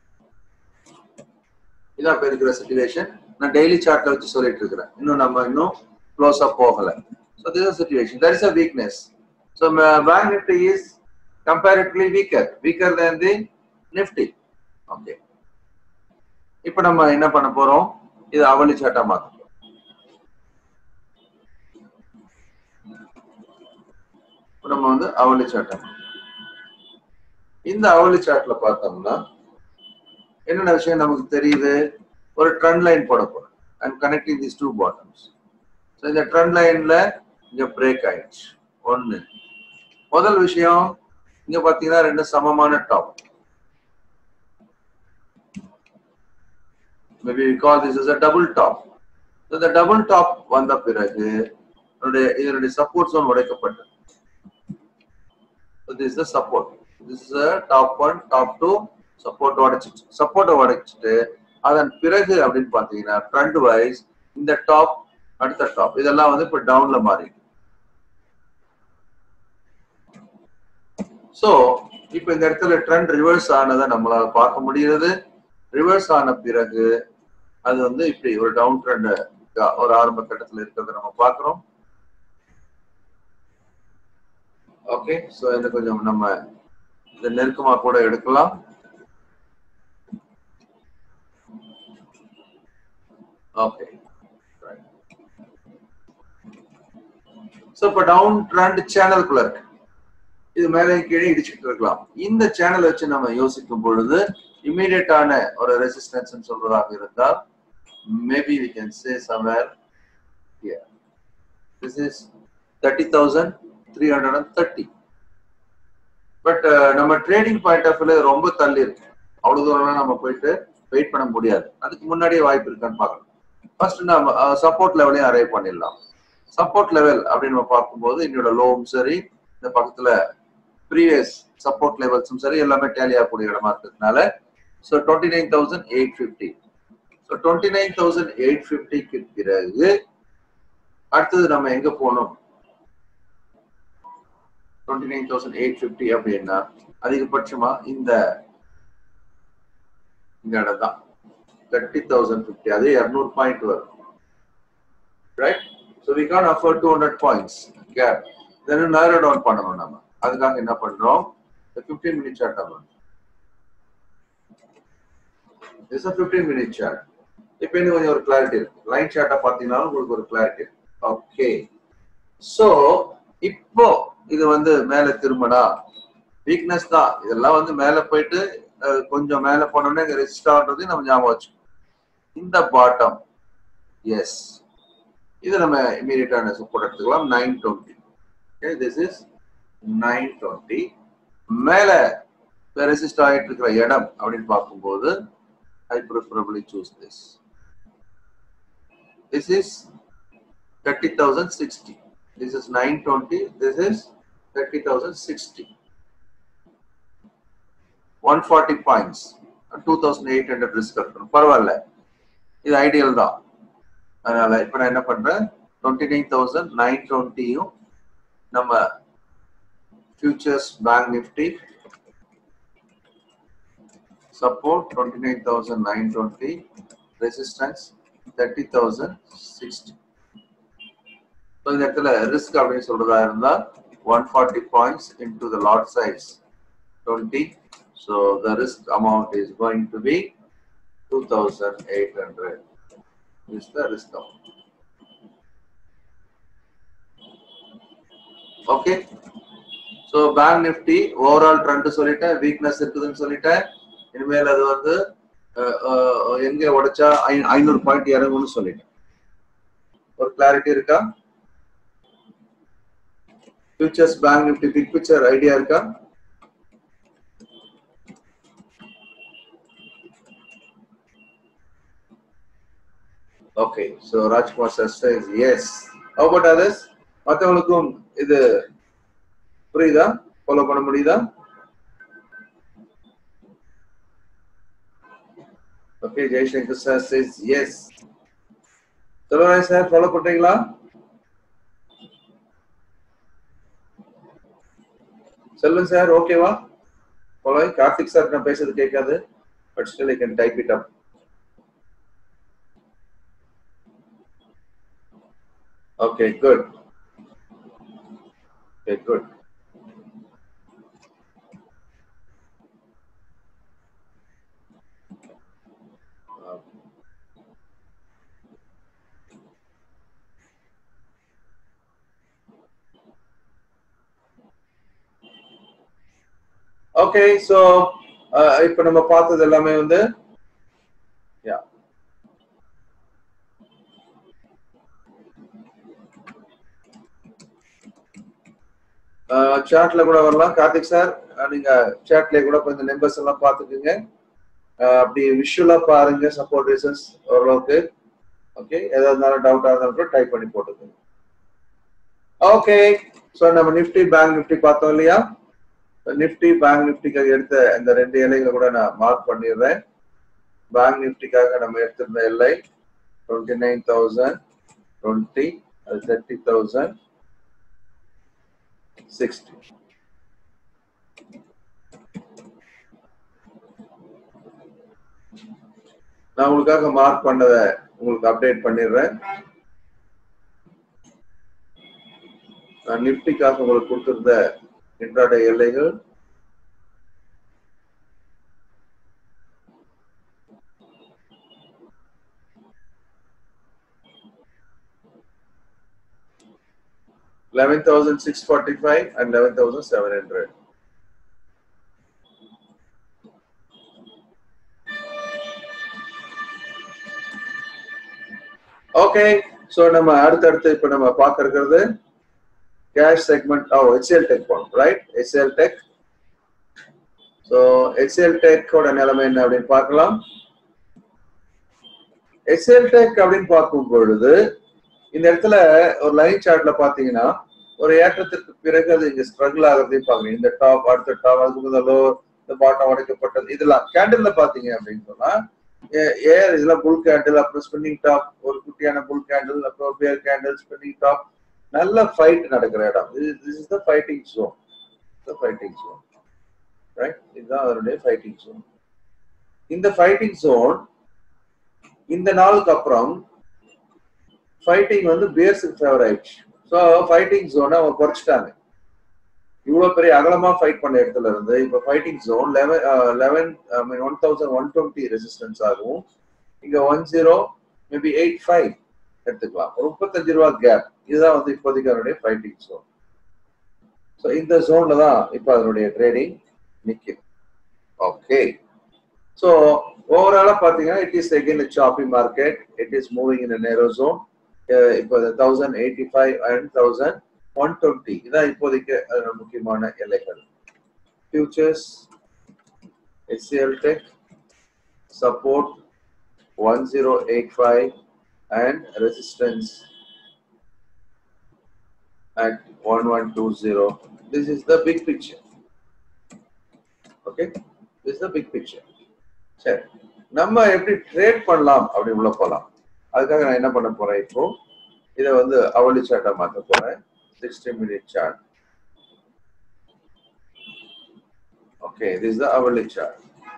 இதான் இப்ப இருக்கிற சுச்சுவேஷன் நான் டெய்லி சார்ட்ல வச்சு சொல்லிட்டு இருக்கிறேன் இன்னும் நம்ம இன்னும் க்ளோஸ் அப் போகல so this situation that is a weakness so bank Nifty is comparatively weaker weaker than the nifty okay இப்போ நம்ம என்ன பண்ண போறோம் இது அவலி சாட்டா மாத்த போறோம். இப்ப நம்ம வந்து அவலி சாட்டா இந்த அவலி சாட்ல பார்த்தோம்னா என்னென்ன விஷயம் நமக்கு தெரியுது ஒரு ட்ரெண்ட் லைன் போட போறோம் and connecting these two bottoms so இந்த ட்ரெண்ட் லைன்ல இங்க பிரேக் ஆயிடுச்சு ஒன்னு முதல் விஷயம் இங்க பாத்தீங்கன்னா ரெண்டு சமமான top maybe call this is a double top இந்த டபுள் டாப் வந்த பிறகு இதனுடைய இதனுடைய சப்போர்ட் ஜோன் உடைக்கப்பட்டது this the support this is top one top two support உடைச்சிட்டு சப்போர்ட்டை உடைச்சிட்டு அதன் பிறகு அப்படின்னு பாத்தீங்கன்னா ட்ரெண்ட் வைஸ் இந்த டாப் அடுத்த டாப் இதெல்லாம் வந்து இப்ப டவுன்ல மாறி சோ இப்ப இந்த இடத்துல ட்ரெண்ட் ரிவர்ஸ் ஆனதை நம்மளால பார்க்க முடிகிறது ரிவர்ஸ் ஆன பிறகு அது வந்து இப்படி ஒரு டவுன் ட்ரெண்ட் ஒரு ஆரம்ப கட்டத்துல இருக்கிறத நம்ம பார்க்கிறோம் ஓகே சோ இதை கொஞ்சம் நம்ம இதை நெருக்கமா கூட எடுக்கலாம் ஓகே சோ இப்ப டவுன் ட்ரெண்ட் சேனலுக்குள்ள இருக்கு இது மேலே கீழே இடிச்சுட்டு இருக்கலாம் இந்த சேனல் வச்சு நம்ம யோசிக்கும் பொழுது இமீடியட்டான ஒரு ரெசிஸ்டன்ஸ் சொல்றதாக இருந்தால் maybe we can say somewhere here this is thirty thousand three hundred and thirty but நம்ம ட்ரேடிங் பாயிண்ட் ஆஃப் வியூல ரொம்ப தள்ளி இருக்கு அவ்வளவு தூரம்லாம் நம்ம போயிட்டு வெயிட் பண்ண முடியாது அதுக்கு முன்னாடியே வாய்ப்பு இருக்கான்னு பார்க்கலாம் ஃபர்ஸ்ட் நம்ம சப்போர்ட் லெவலையும் அரைவ் பண்ணிடலாம் சப்போர்ட் லெவல் அப்படின்னு நம்ம பார்க்கும்போது என்னோட லோவும் சரி இந்த பக்கத்துல ப்ரீவியஸ் சப்போர்ட் லெவல்ஸும் சரி எல்லாமே டேலி ஆகக்கூடிய இடமா இருக்கிறதுனால so twenty nine thousand eight fifty so twenty nine thousand eight ஃபிஃப்டிக்கு பிறகு அடுத்தது நம்ம எங்க போகணும் twenty nine thousand eight fifty அப்படின்னா அதிகபட்சமா இந்த இந்த இடம் தான் தேர்ட்டி தௌசண்ட் ஃபிஃப்டி அது இரநூறு பாயிண்ட் வரும் right so we can't afford two hundred points gap then narrow down பண்ணணும் நம்ம அதுக்காக என்ன பண்றோம் ஃபிஃப்டீன் மினிட் சார்ட் ஆகும் இட்ஸ் ஃபிஃப்டீன் மினிட் சார்ட் இப்போ இன்னும் கொஞ்சம் ஒரு கிளாரிட்டி இருக்கு லைன் சார்ட்டை பார்த்தீங்கன்னா உங்களுக்கு ஒரு கிளாரிட்டி இருக்கு ஓகே ஸோ இப்போ இது வந்து மேல திரும்பினா வீக்னஸ் தான் இதெல்லாம் வந்து மேல போயிட்டு கொஞ்சம் மேல போனோம்னா இங்க ரெசிஸ்ட் ஆகுறது நம்ம ஞாபகம் வச்சு இந்த பாட்டம் எஸ் இது நம்ம இமீடியட்டான சப்போர்ட் எடுத்துக்கலாம் nine twenty okay this is nine twenty மேல ரெசிஸ்ட் ஆகிட்டு இருக்கிற இடம் அப்படின்னு பார்க்கும்போது I preferably choose this this is thirty thousand sixty this is nine twenty this is thirty thousand sixty one forty points two thousand eight hundred risk இருக்கணும் பரவாயில்ல இது ஐடியல் தான் அதனால இப்ப நான் என்ன பண்றேன் டுவெண்ட்டி நைன் தௌசண்ட் நைன் டுவெண்ட்டியும் நம்ம futures bank Nifty support twenty nine thousand nine twenty resistance thirty thousand sixty இந்த இடத்துல ரிஸ்க் அப்படின்னு சொல்றதா இருந்தா one forty points into the lot size twenty so the risk amount is going to be two thousand eight hundred is the risk amount okay so bank Nifty overall trend சொல்லிட்டேன் வீக்னஸ் இருக்குதுன்னு சொல்லிட்டேன் இனிமேல் அது வந்து எங்க உடைச்சா ஐநூறு பாயிண்ட் இறங்கும்னு சொல்லிட்டேன் ஒரு கிளாரிட்டி இருக்கா futures bank Nifty big picture idea இருக்கா okay so Rajkumar sir says yes how about others மற்றவங்களுக்கும் இது புரியுதா ஃபாலோ பண்ண முடியுதா okay Jaishankar sir says yes Selvaraj sir follow பண்றீங்களா செல்வன் சார் ஓகேவா ஃபாலோ கார்த்திக் சார் நான் பேசுறது கேட்காது but still I can type it up Okay, good. Okay, good. Okay so இப்போ நம்ம பார்த்தது எல்லாமே வந்து யா சாட்ல கூட வரலாம் கார்த்திக் சார் நீங்க சாட்ல கூட கொஞ்சம் நம்பர்ஸ் எல்லாம் பார்த்துக்குங்க அப்படி விஷுவலா பாருங்க சப்போர்ட் ரீசன்ஸ் ஓரளவுக்கு ஓகே எதா இருந்தாலும் டவுட்டா இருந்தாலும் கூட டைப் பண்ணி போட்டுக்கோங்க ஓகே ஸோ நம்ம நிஃப்டி பேங்க் நிஃப்டி பார்த்தோம் இல்லையா நிஃப்டி பேங்க் நிஃப்டிக்காக எடுத்த இந்த ரெண்டு இலைகளை கூட நான் மார்க் பண்ணிடுறேன் பேங்க் நிஃப்டிக்காக நம்ம எடுத்திருந்த எல்லை டுவெண்ட்டி நைன் தௌசண்ட் டுவெண்ட்டி அது தேர்ட்டி தௌசண்ட் சிக்ஸ்டி நான் உங்களுக்காக மார்க் பண்ணதை உங்களுக்கு அப்டேட் பண்ணிடுறேன் நான் நிப்டிக்காக உங்களுக்கு கொடுத்திருந்த இன்ட்ராடே எல்லைகள் eleven thousand six forty five and eleven thousand seven hundred. Okay so நம்ம அடுத்தடுத்து இப்போ நம்ம பார்க்க இருக்கிறது கேஷ் செக்மெண்ட் ஓ ஹெச்எல் டெக் போனோம் right HCL tech so HCL டெக்கோட நிலைமை என்ன அப்படின்னு பார்க்கலாம் ஹெச்எல் டெக் அப்படின்னு பார்க்கும் பொழுது இந்த இடத்துல ஒரு லைன் சார்ட்ல பாத்தீங்கன்னா ஒரு ஏற்றத்திற்கு பிறகு அது இங்க ஸ்ட்ரகிள் ஆகுறதையும் பாக்குறீங்க இந்த டாப் அடுத்த டாப் அதுக்கு முதலோ இந்த பாட்டம் உடைக்கப்பட்டது இதெல்லாம் கேண்டில்ல பாத்தீங்க அப்படின்னு சொன்னா ஏர் இதெல்லாம் புல் கேண்டில் அப்புறம் ஸ்பின்னிங் டாப் ஒரு குட்டியான புல் கேண்டில் அப்புறம் பேர் கேண்டில் ஸ்பின்னிங் டாப் நல்ல ஃபைட் நடக்கிற இடம் this is the fighting zone the fighting zone right இதுதான் அதனுடைய ஃபைட்டிங் ஜோன் இந்த ஃபைட்டிங் ஜோன் இந்த நாளுக்கு அப்புறம் ஃபைட்டிங் வந்து பேர்ஸுக்கு ஃபேவர் ஆயிடுச்சு ஸோ ஃபைட்டிங் ஜோனை அவங்க குறைச்சிட்டாங்க இவ்வளோ பெரிய அகலமா ஃபைட் பண்ண இடத்துல இருந்து இப்போ fighting zone eleven eleven I mean one thousand one twenty resistance ஆகும் இங்க one zero maybe eight five எடுத்துக்கலாம் ஒரு முப்பத்தஞ்சு ரூபா கேப் இதுதான் வந்து இப்போதைக்கு அதனுடைய ஃபைட்டிங் ஜோன் ஸோ இந்த ஜோன்ல தான் இப்போ அதனுடைய ட்ரேடிங் நிற்குது ஓகே ஸோ ஓவராலா பார்த்தீங்கன்னா it is again choppy market it is moving in narrow zone இப்போ thousand eighty five and thousand one twenty இதான் இப்போதைக்கு அதோட முக்கியமான எல்லைகள் futures HCL tech support one zero eight five and resistance at 1120 this is the big picture okay this is the big picture சரி நம்ம எப்படி ட்ரேட் பண்ணலாம் அப்படி உள்ள போலாம் அதுக்காக நான் என்ன பண்ண போறேன் இப்போ இதை வந்து அவளி சார்ட்டா மாத்த போறேன் sixty minute chart okay this the hourly chart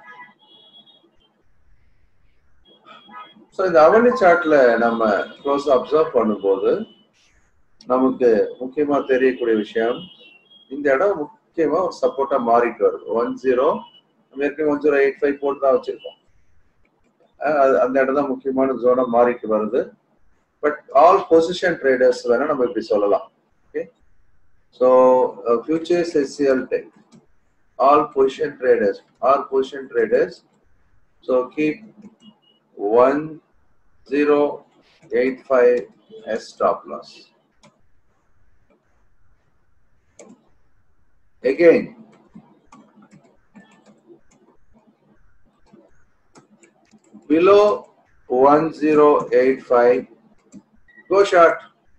so இந்த அவளி சார்ட்ல நம்ம க்ளோஸ் அப்சர்வ் பண்ணும்போது நமக்கு முக்கியமா தெரியக்கூடிய விஷயம் இந்த இடம் முக்கியமா ஒரு சப்போர்ட்டா மாறிட்டு வருது ஒன் ஜீரோ நம்ம ஏற்கனவே ஒன் ஜீரோ எயிட் ஃபைவ் போட்டு தான் வச்சிருக்கோம் அந்த இடம் தான் முக்கியமான ஜோனா மாறிட்டு வருது பட் ஆல் பொசிஷன் ட்ரேடர்ஸ் வேணா நம்ம இப்படி சொல்லலாம் okay so futures HCL tech all position traders all position traders so keep one zero eight five as stop loss again below 1085 go short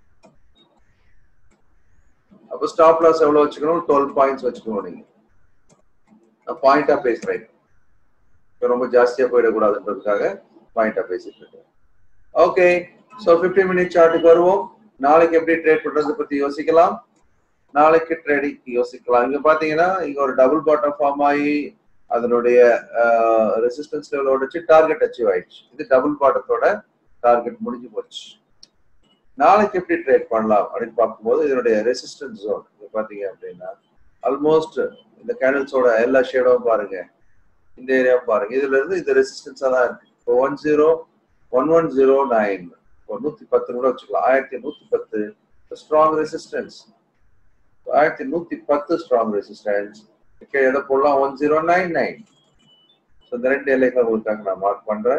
அப்ப ஸ்டாப் லாஸ் எவ்வளவு வச்சுக்கணும் டுவெல் பாயிண்ட்ஸ் வச்சுக்கணும் நீங்க நான் பாயிண்டா பேசுறேன் ரொம்ப ஜாஸ்தியா போயிடக்கூடாதுன்றதுக்காக பாயிண்டா பேசிட்டு இருக்கேன் ஓகே ஸோ ஃபிஃப்டி மினிட் சார்ட்டுக்கு வருவோம் நாளைக்கு எப்படி ட்ரேட் பண்றது பத்தி யோசிக்கலாம் நாளைக்கு ட்ரேடிங் யோசிக்கலாம் இங்க பாத்தீங்கன்னா இங்க ஒரு டபுள் பாட்டம் ஃபார்ம் ஆகி அதனுடைய ரெசிஸ்டன்ஸ் லெவல் உடைச்சு டார்கெட் அச்சீவ் ஆயிடுச்சு இது டபுள் பாட்டத்தோட டார்கெட் முடிஞ்சு போச்சு நாளைக்கு எப்படி ட்ரேட் பண்ணலாம் அப்படின்னு பார்க்கும்போது இதனுடைய ரெசிஸ்டன்ஸ் ஜோன் இது பாத்தீங்க அப்படின்னா ஆல்மோஸ்ட் இந்த கேனல்ஸோட எல்லா ஷேடும் பாருங்க இந்த ஏரியா பாருங்க இதுல இருந்து இந்த ரெசிஸ்டன்ஸா தான் இருக்கு இப்போ one zero one one zero nine ஒரு நூத்தி பத்து கூட வச்சுக்கலாம் ஆயிரத்தி நூத்தி பத்து ஸ்ட்ராங் ரெசிஸ்டன்ஸ் ஆயிரத்தி நூத்தி பத்து ஸ்ட்ராங் ரெசிஸ்டன்ஸ் ஓகே எதை போடலாம் one zero nine nine so இந்த ரெண்டு எல்லைகளை உங்களுக்காக நான் மார்க் பண்றேன்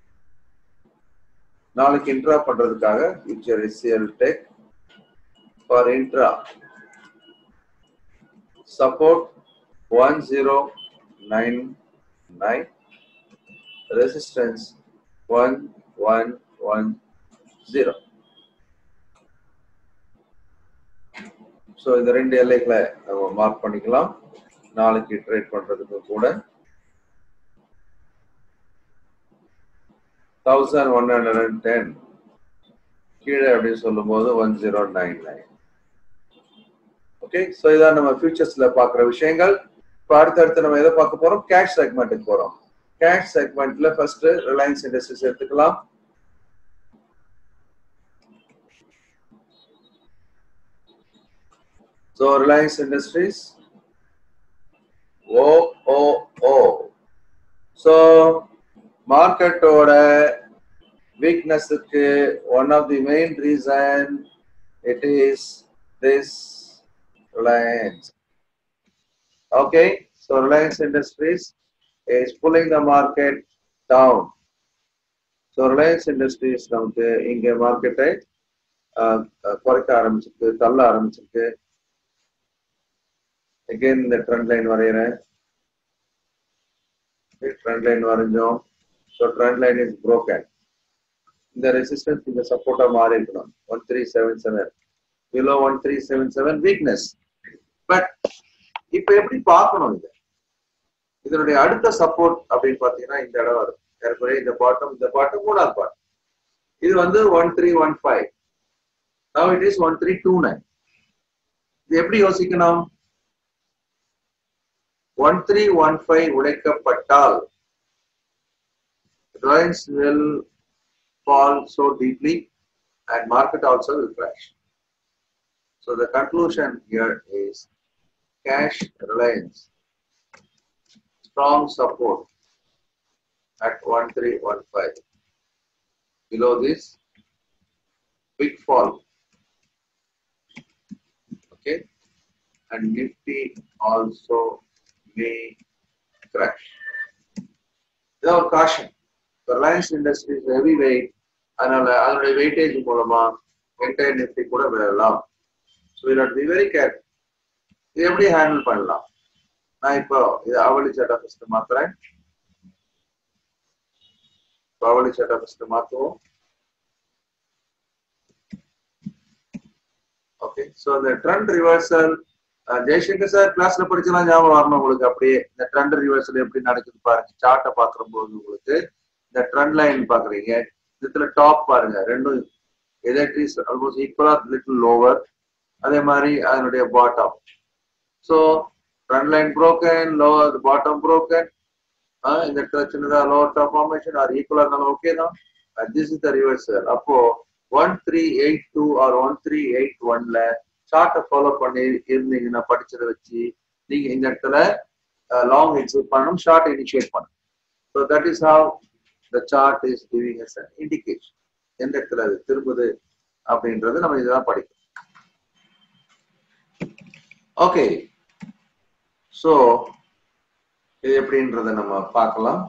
நாளைக்கு இன்ட்ரா பண்றதுக்காக future HCL tech for intra support one zero nine nine resistance one one one zero so இந்த ரெண்டு எல்லைகளை நம்ம மார்க் பண்ணிக்கலாம் நாளைக்கு ட்ரேட் பண்றதுக்கு கூட thousand one hundred and ten கீழே அப்படின்னு சொல்லும் போது one zero nine nine okay so இதான் நம்ம ஃபியூச்சர்ஸ்ல பார்க்குற விஷயங்கள் இப்போ அடுத்தடுத்து நம்ம எதை பார்க்க போறோம் கேஷ் செக்மெண்ட்டுக்கு போறோம் கேஷ் செக்மெண்ட்ல ஃபர்ஸ்ட் ரிலையன்ஸ் இண்டஸ்ட்ரீஸ் எடுத்துக்கலாம் ஸோ ரிலையன்ஸ் இண்டஸ்ட்ரீஸ் ஓ ஓ ஓ ஸோ மார்க்கெட்டோட வீக்னஸுக்கு one of the main reason it is this Reliance okay so Reliance Industries is pulling the market down so Reliance Industries நமக்கு இங்கே மார்க்கெட்டை குறைக்க ஆரம்பிச்சிருக்கு தள்ள ஆரம்பிச்சிருக்கு அகெயின் இந்த ட்ரெண்ட் லைன் வரைகிறேன் ட்ரெண்ட் லைன் வரைஞ்சோம் so trend line is broken இந்த ரெசிஸ்டன்ஸ் இந்த சப்போர்ட்டா மாறி இருக்கணும் one three seven seven below one three seven seven weakness but இப்ப எப்படி பார்க்கணும் இது இதனுடைய அடுத்த சப்போர்ட் அப்படின்னு பாத்தீங்கன்னா இந்த இடம் வரும் ஏற்கனவே இந்த பாட்டம் இந்த பாட்டம் மூணாவது பாட்டம் இது வந்து one three one five now it is one three two nine இது எப்படி யோசிக்கணும் ஒன் த்ரீ ஒன் ஃபைவ் உடைக்கப்பட்டால் Reliance will fall so deeply and market also will crash. So the conclusion here is cash reliance strong support at 1315. Below this, big fall. Okay, and Nifty also may crash. Without caution, Reliance Industries heavy weight அதனால அதனுடைய வெயிட்டேஜ் மூலமா என்டையர் நிஃப்டி கூட விழலாம் so will be very care இது எப்படி ஹேண்டில் பண்ணலாம் நான் இப்போ இது அவளி சட்டா ஃபர்ஸ்ட் மாத்துறேன் அவளி சட்டா ஃபர்ஸ்ட் மாத்துவோம் ஓகே ஸோ இந்த ட்ரெண்ட் ரிவர்சல் ஜெய்சங்கர் சார் கிளாஸ்ல படிச்சலாம் ஞாபகம் வரணும் உங்களுக்கு அப்படியே இந்த ட்ரெண்ட் ரிவர்சல் எப்படி நடக்குது பாருங்க சார்ட்டை பாக்குற போது உங்களுக்கு இந்த ட்ரெண்ட் லைன் பாக்குறீங்க இதுல டாப் பாருங்க ரெண்டும் எதட் இஸ் ஆல்மோஸ்ட் ஈக்குவலா லிட்டில் லோவர் அதே மாதிரி அதனுடைய bottom so trend line broken lower bottom broken இந்த இடத்துல சின்னதா லோவர் டாப் ஃபார்மேஷன் ஆர் ஈக்குவலா இருந்தாலும் ஓகே தான் திஸ் இஸ் த ரிவர்சல் அப்போ one three eight two or one three eight ஒன்ல சார்ட்டை ஃபாலோ பண்ணி இருந்தீங்கன்னா படிச்சதை வச்சு நீங்க இந்த இடத்துல லாங் எக்ஸிட் பண்ணணும் ஷார்ட் இனிஷியேட் பண்ணணும் so that is how the chart is giving as an indication எந்த இடத்துல அது திரும்புது அப்படின்றது நம்ம இதெல்லாம் படிக்கணும் ஓகே ஸோ இது எப்படின்றத நம்ம பார்க்கலாம்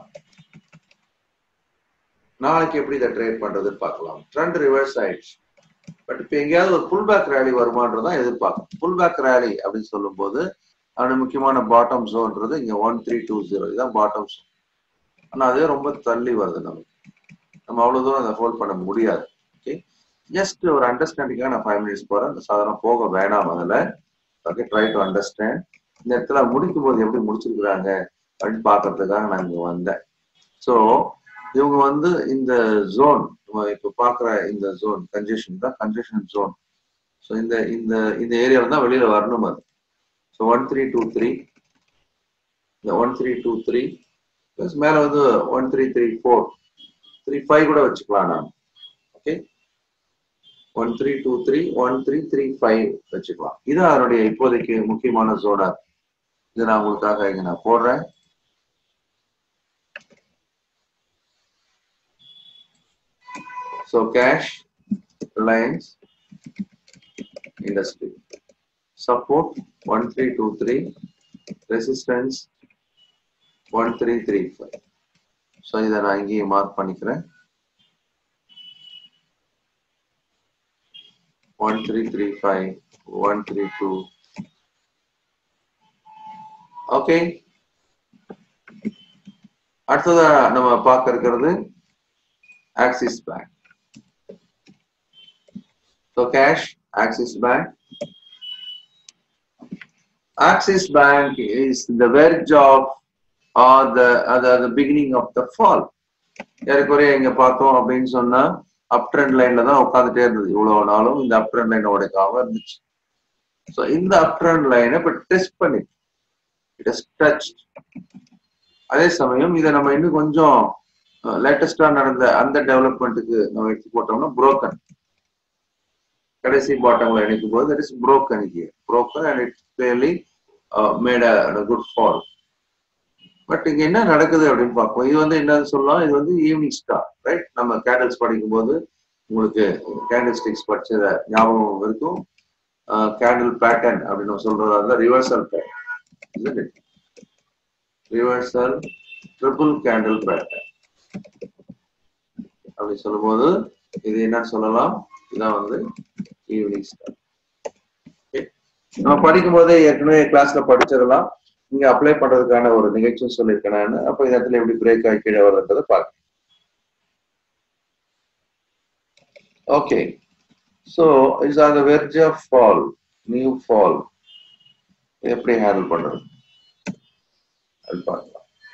நாளைக்கு எப்படி இதை ட்ரேட் பண்றதுன்னு பார்க்கலாம் ட்ரெண்ட் ரிவர்ஸ் ஆயிடுச்சு பட் இப்போ எங்கேயாவது ஒரு புல் பேக் ரேலி வருமானதான் எதிர்பார்க்கும் புல் பேக் ரேலி அப்படின்னு சொல்லும்போது அவனுடைய முக்கியமான பாட்டம் ஜோன்றது இங்க ஒன் த்ரீ டூ ஜீரோ இதுதான் பாட்டம் ஜோன் ஆனா அதே ரொம்ப தள்ளி வருது நமக்கு நம்ம அவ்வளவு தூரம் அதை ஹோல்ட் பண்ண முடியாது ஓகே ஜஸ்ட் ஒரு அண்டர்ஸ்டாண்டிங்காக நான் ஃபைவ் மினிட்ஸ் போறேன் அந்த சாதனம் போக வேணாம் அதில் ஓகே ட்ரை டு அண்டர்ஸ்டாண்ட் இந்த இடத்துல முடிக்கும் போது எப்படி முடிச்சிருக்கிறாங்க அப்படின்னு பார்க்கறதுக்காக நான் இங்க வந்தேன் ஸோ இவங்க வந்து இந்த ஜோன் நம்ம இப்போ பார்க்குற இந்த ஜோன் கன்ஜெஷன் தான் கன்ஜெஷன் ஜோன் ஸோ இந்த இந்த இந்த ஏரியாவில் தான் வெளியில வரணும் அது so one three two three இந்த one three two three plus மேலே வந்து one three three four three five கூட வச்சுக்கலாம் நான் okay one three two three one three three five வச்சுக்கலாம் இது அதனுடைய இப்போதைக்கு முக்கியமான ஜோனா இது நான் உங்களுக்காக இங்க நான் போடுறேன் so cash Reliance Industry support one three two three resistance one three three five so இதை நான் இங்கேயே மார்க் பண்ணிக்கிறேன் one three three five one three two okay அடுத்ததா நம்ம பார்க்க இருக்கிறது Axis bank so cash Axis bank Axis Bank is the verge of or the uh, the, the beginning of the fall. ஏறக்குறைய இங்க பார்த்தோம் அப்படின்னு சொன்னா அப் ட்ரெண்ட் லைன்ல தான் உட்காந்துட்டே இருந்தது இவ்வளவு நாளும் இந்த அப் ட்ரெண்ட் லைனை உடைக்காம இருந்துச்சு ஸோ இந்த அப் ட்ரெண்ட் லைனை இப்போ டெஸ்ட் பண்ணி இட் இஸ் டச் அதே சமயம் இதை நம்ம இன்னும் கொஞ்சம் லேட்டஸ்டா நடந்த அந்த டெவலப்மெண்ட்டுக்கு நம்ம எடுத்து போட்டோம்னா புரோக்கன் கடைசி பாட்டம்ல இணைக்கும் போது that is broken here broken and it's clearly made a good fall but இங்க என்ன நடக்குது அப்படின்னு பார்ப்போம் இது வந்து என்னன்னு சொல்லலாம் இது வந்து ஈவினிங் ஸ்டார் ரைட் நம்ம கேண்டில்ஸ் படிக்கும் போது உங்களுக்கு கேண்டில் ஸ்டிக்ஸ் படிச்சத ஞாபகம் இருக்கும் கேண்டில் பேட்டர்ன் அப்படின்னு நம்ம சொல்றதா இருந்தா reversal pattern reversal triple candle pattern அப்படி சொல்லும்போது இது என்னன்னு சொல்லலாம் இதான் வந்து ஈவினிங் ஸ்டார் நம்ம படிக்கும் போதே ஏற்கனவே கிளாஸ்ல படிச்சதெல்லாம் இங்க அப்ளை பண்றதுக்கான ஒரு நிகழ்ச்சியும் சொல்லியிருக்கேன் நான் அப்போ இந்த இடத்துல எப்படி பிரேக் ஆகி கீழே வருதுன்றதை பார்க்க okay so it's on the verge of fall new fall எப்படி ஹேண்டில் பண்றது அது பார்க்கலாம்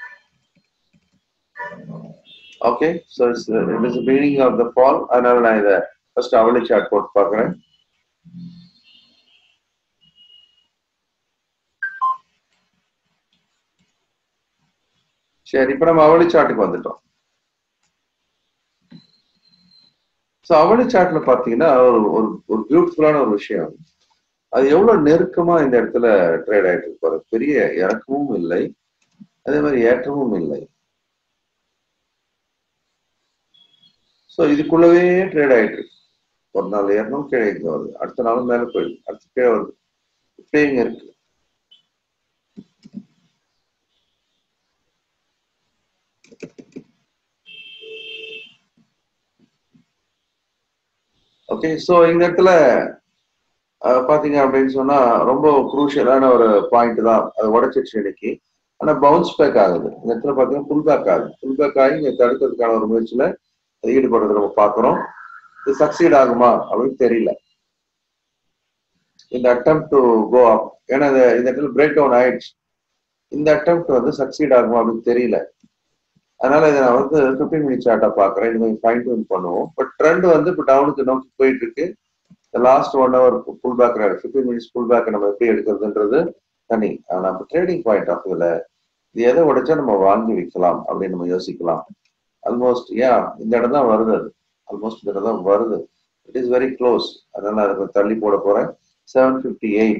okay so it's it is beginning of the fall அதனால நான் இதை ஃபர்ஸ்ட் அவளி சார்ட் போட்டு பார்க்குறேன் சரி இப்ப நம்ம அவளி சாட்டுக்கு வந்துட்டோம் ஸோ அவளி சாட்ல பாத்தீங்கன்னா ஒரு ஒரு ஒரு பியூட்டிஃபுல்லான ஒரு விஷயம் அது எவ்வளவு நெருக்கமா இந்த இடத்துல ட்ரேட் ஆயிட்டு இருக்கு பெரிய இறக்கமும் இல்லை அதே மாதிரி ஏற்றமும் இல்லை ஸோ இதுக்குள்ளவே ட்ரேட் ஆயிட்டு இருக்கு ஒரு நாள் ஏறணும் கீழே இங்க வருது அடுத்த நாளும் மேல போயிடுது அடுத்து கீழே வருது இப்படியே இங்க இருக்கு ஓகே ஸோ இந்த இடத்துல பாத்தீங்க அப்படின்னு சொன்னா ரொம்ப குரூஷியலான ஒரு பாயிண்ட் தான் அது உடச்சிருச்சு இன்னைக்கு ஆனா பவுன்ஸ் பேக் ஆகுது இந்த இடத்துல பாத்தீங்கன்னா புல் பேக் ஆகுது புல் பேக் ஆகி இங்க தடுக்கிறதுக்கான ஒரு முயற்சியில ஈடுபடுறத நம்ம பாக்குறோம் இது சக்சீட் ஆகுமா அப்படின்னு தெரியல இந்த அட்டம் டு கோ அப் ஏன்னா இந்த இடத்துல பிரேக் டவுன் ஆயிடுச்சு இந்த அட்டம் வந்து சக்சீட் ஆகுமா அப்படின்னு தெரியல அதனால இதை நான் வந்து ஃபிஃப்டீன் மினிட் சார்ட்டா பாக்குறேன் இது கொஞ்சம் ஃபைன் டியூன் பண்ணுவோம் பட் ட்ரெண்ட் வந்து இப்போ டவுனுக்கு நோக்கி போயிட்டு இருக்கு last one hour pull back fifteen minutes pull back நம்ம எப்படி எடுக்கிறதுன்றது தனி ஆனா இப்போ ட்ரேடிங் பாயிண்ட் ஆஃப் வியூல இது எதை உடைச்சா நம்ம வாங்கி விற்கலாம் அப்படின்னு நம்ம யோசிக்கலாம் ஆல்மோஸ்ட் ஏன் இந்த இடம் தான் வருது அது ஆல்மோஸ்ட் இந்த இடம் தான் வருது இட் இஸ் வெரி க்ளோஸ் அதனால அதை கொஞ்சம் தள்ளி போட போறேன் செவன் ஃபிஃப்டி எயிட்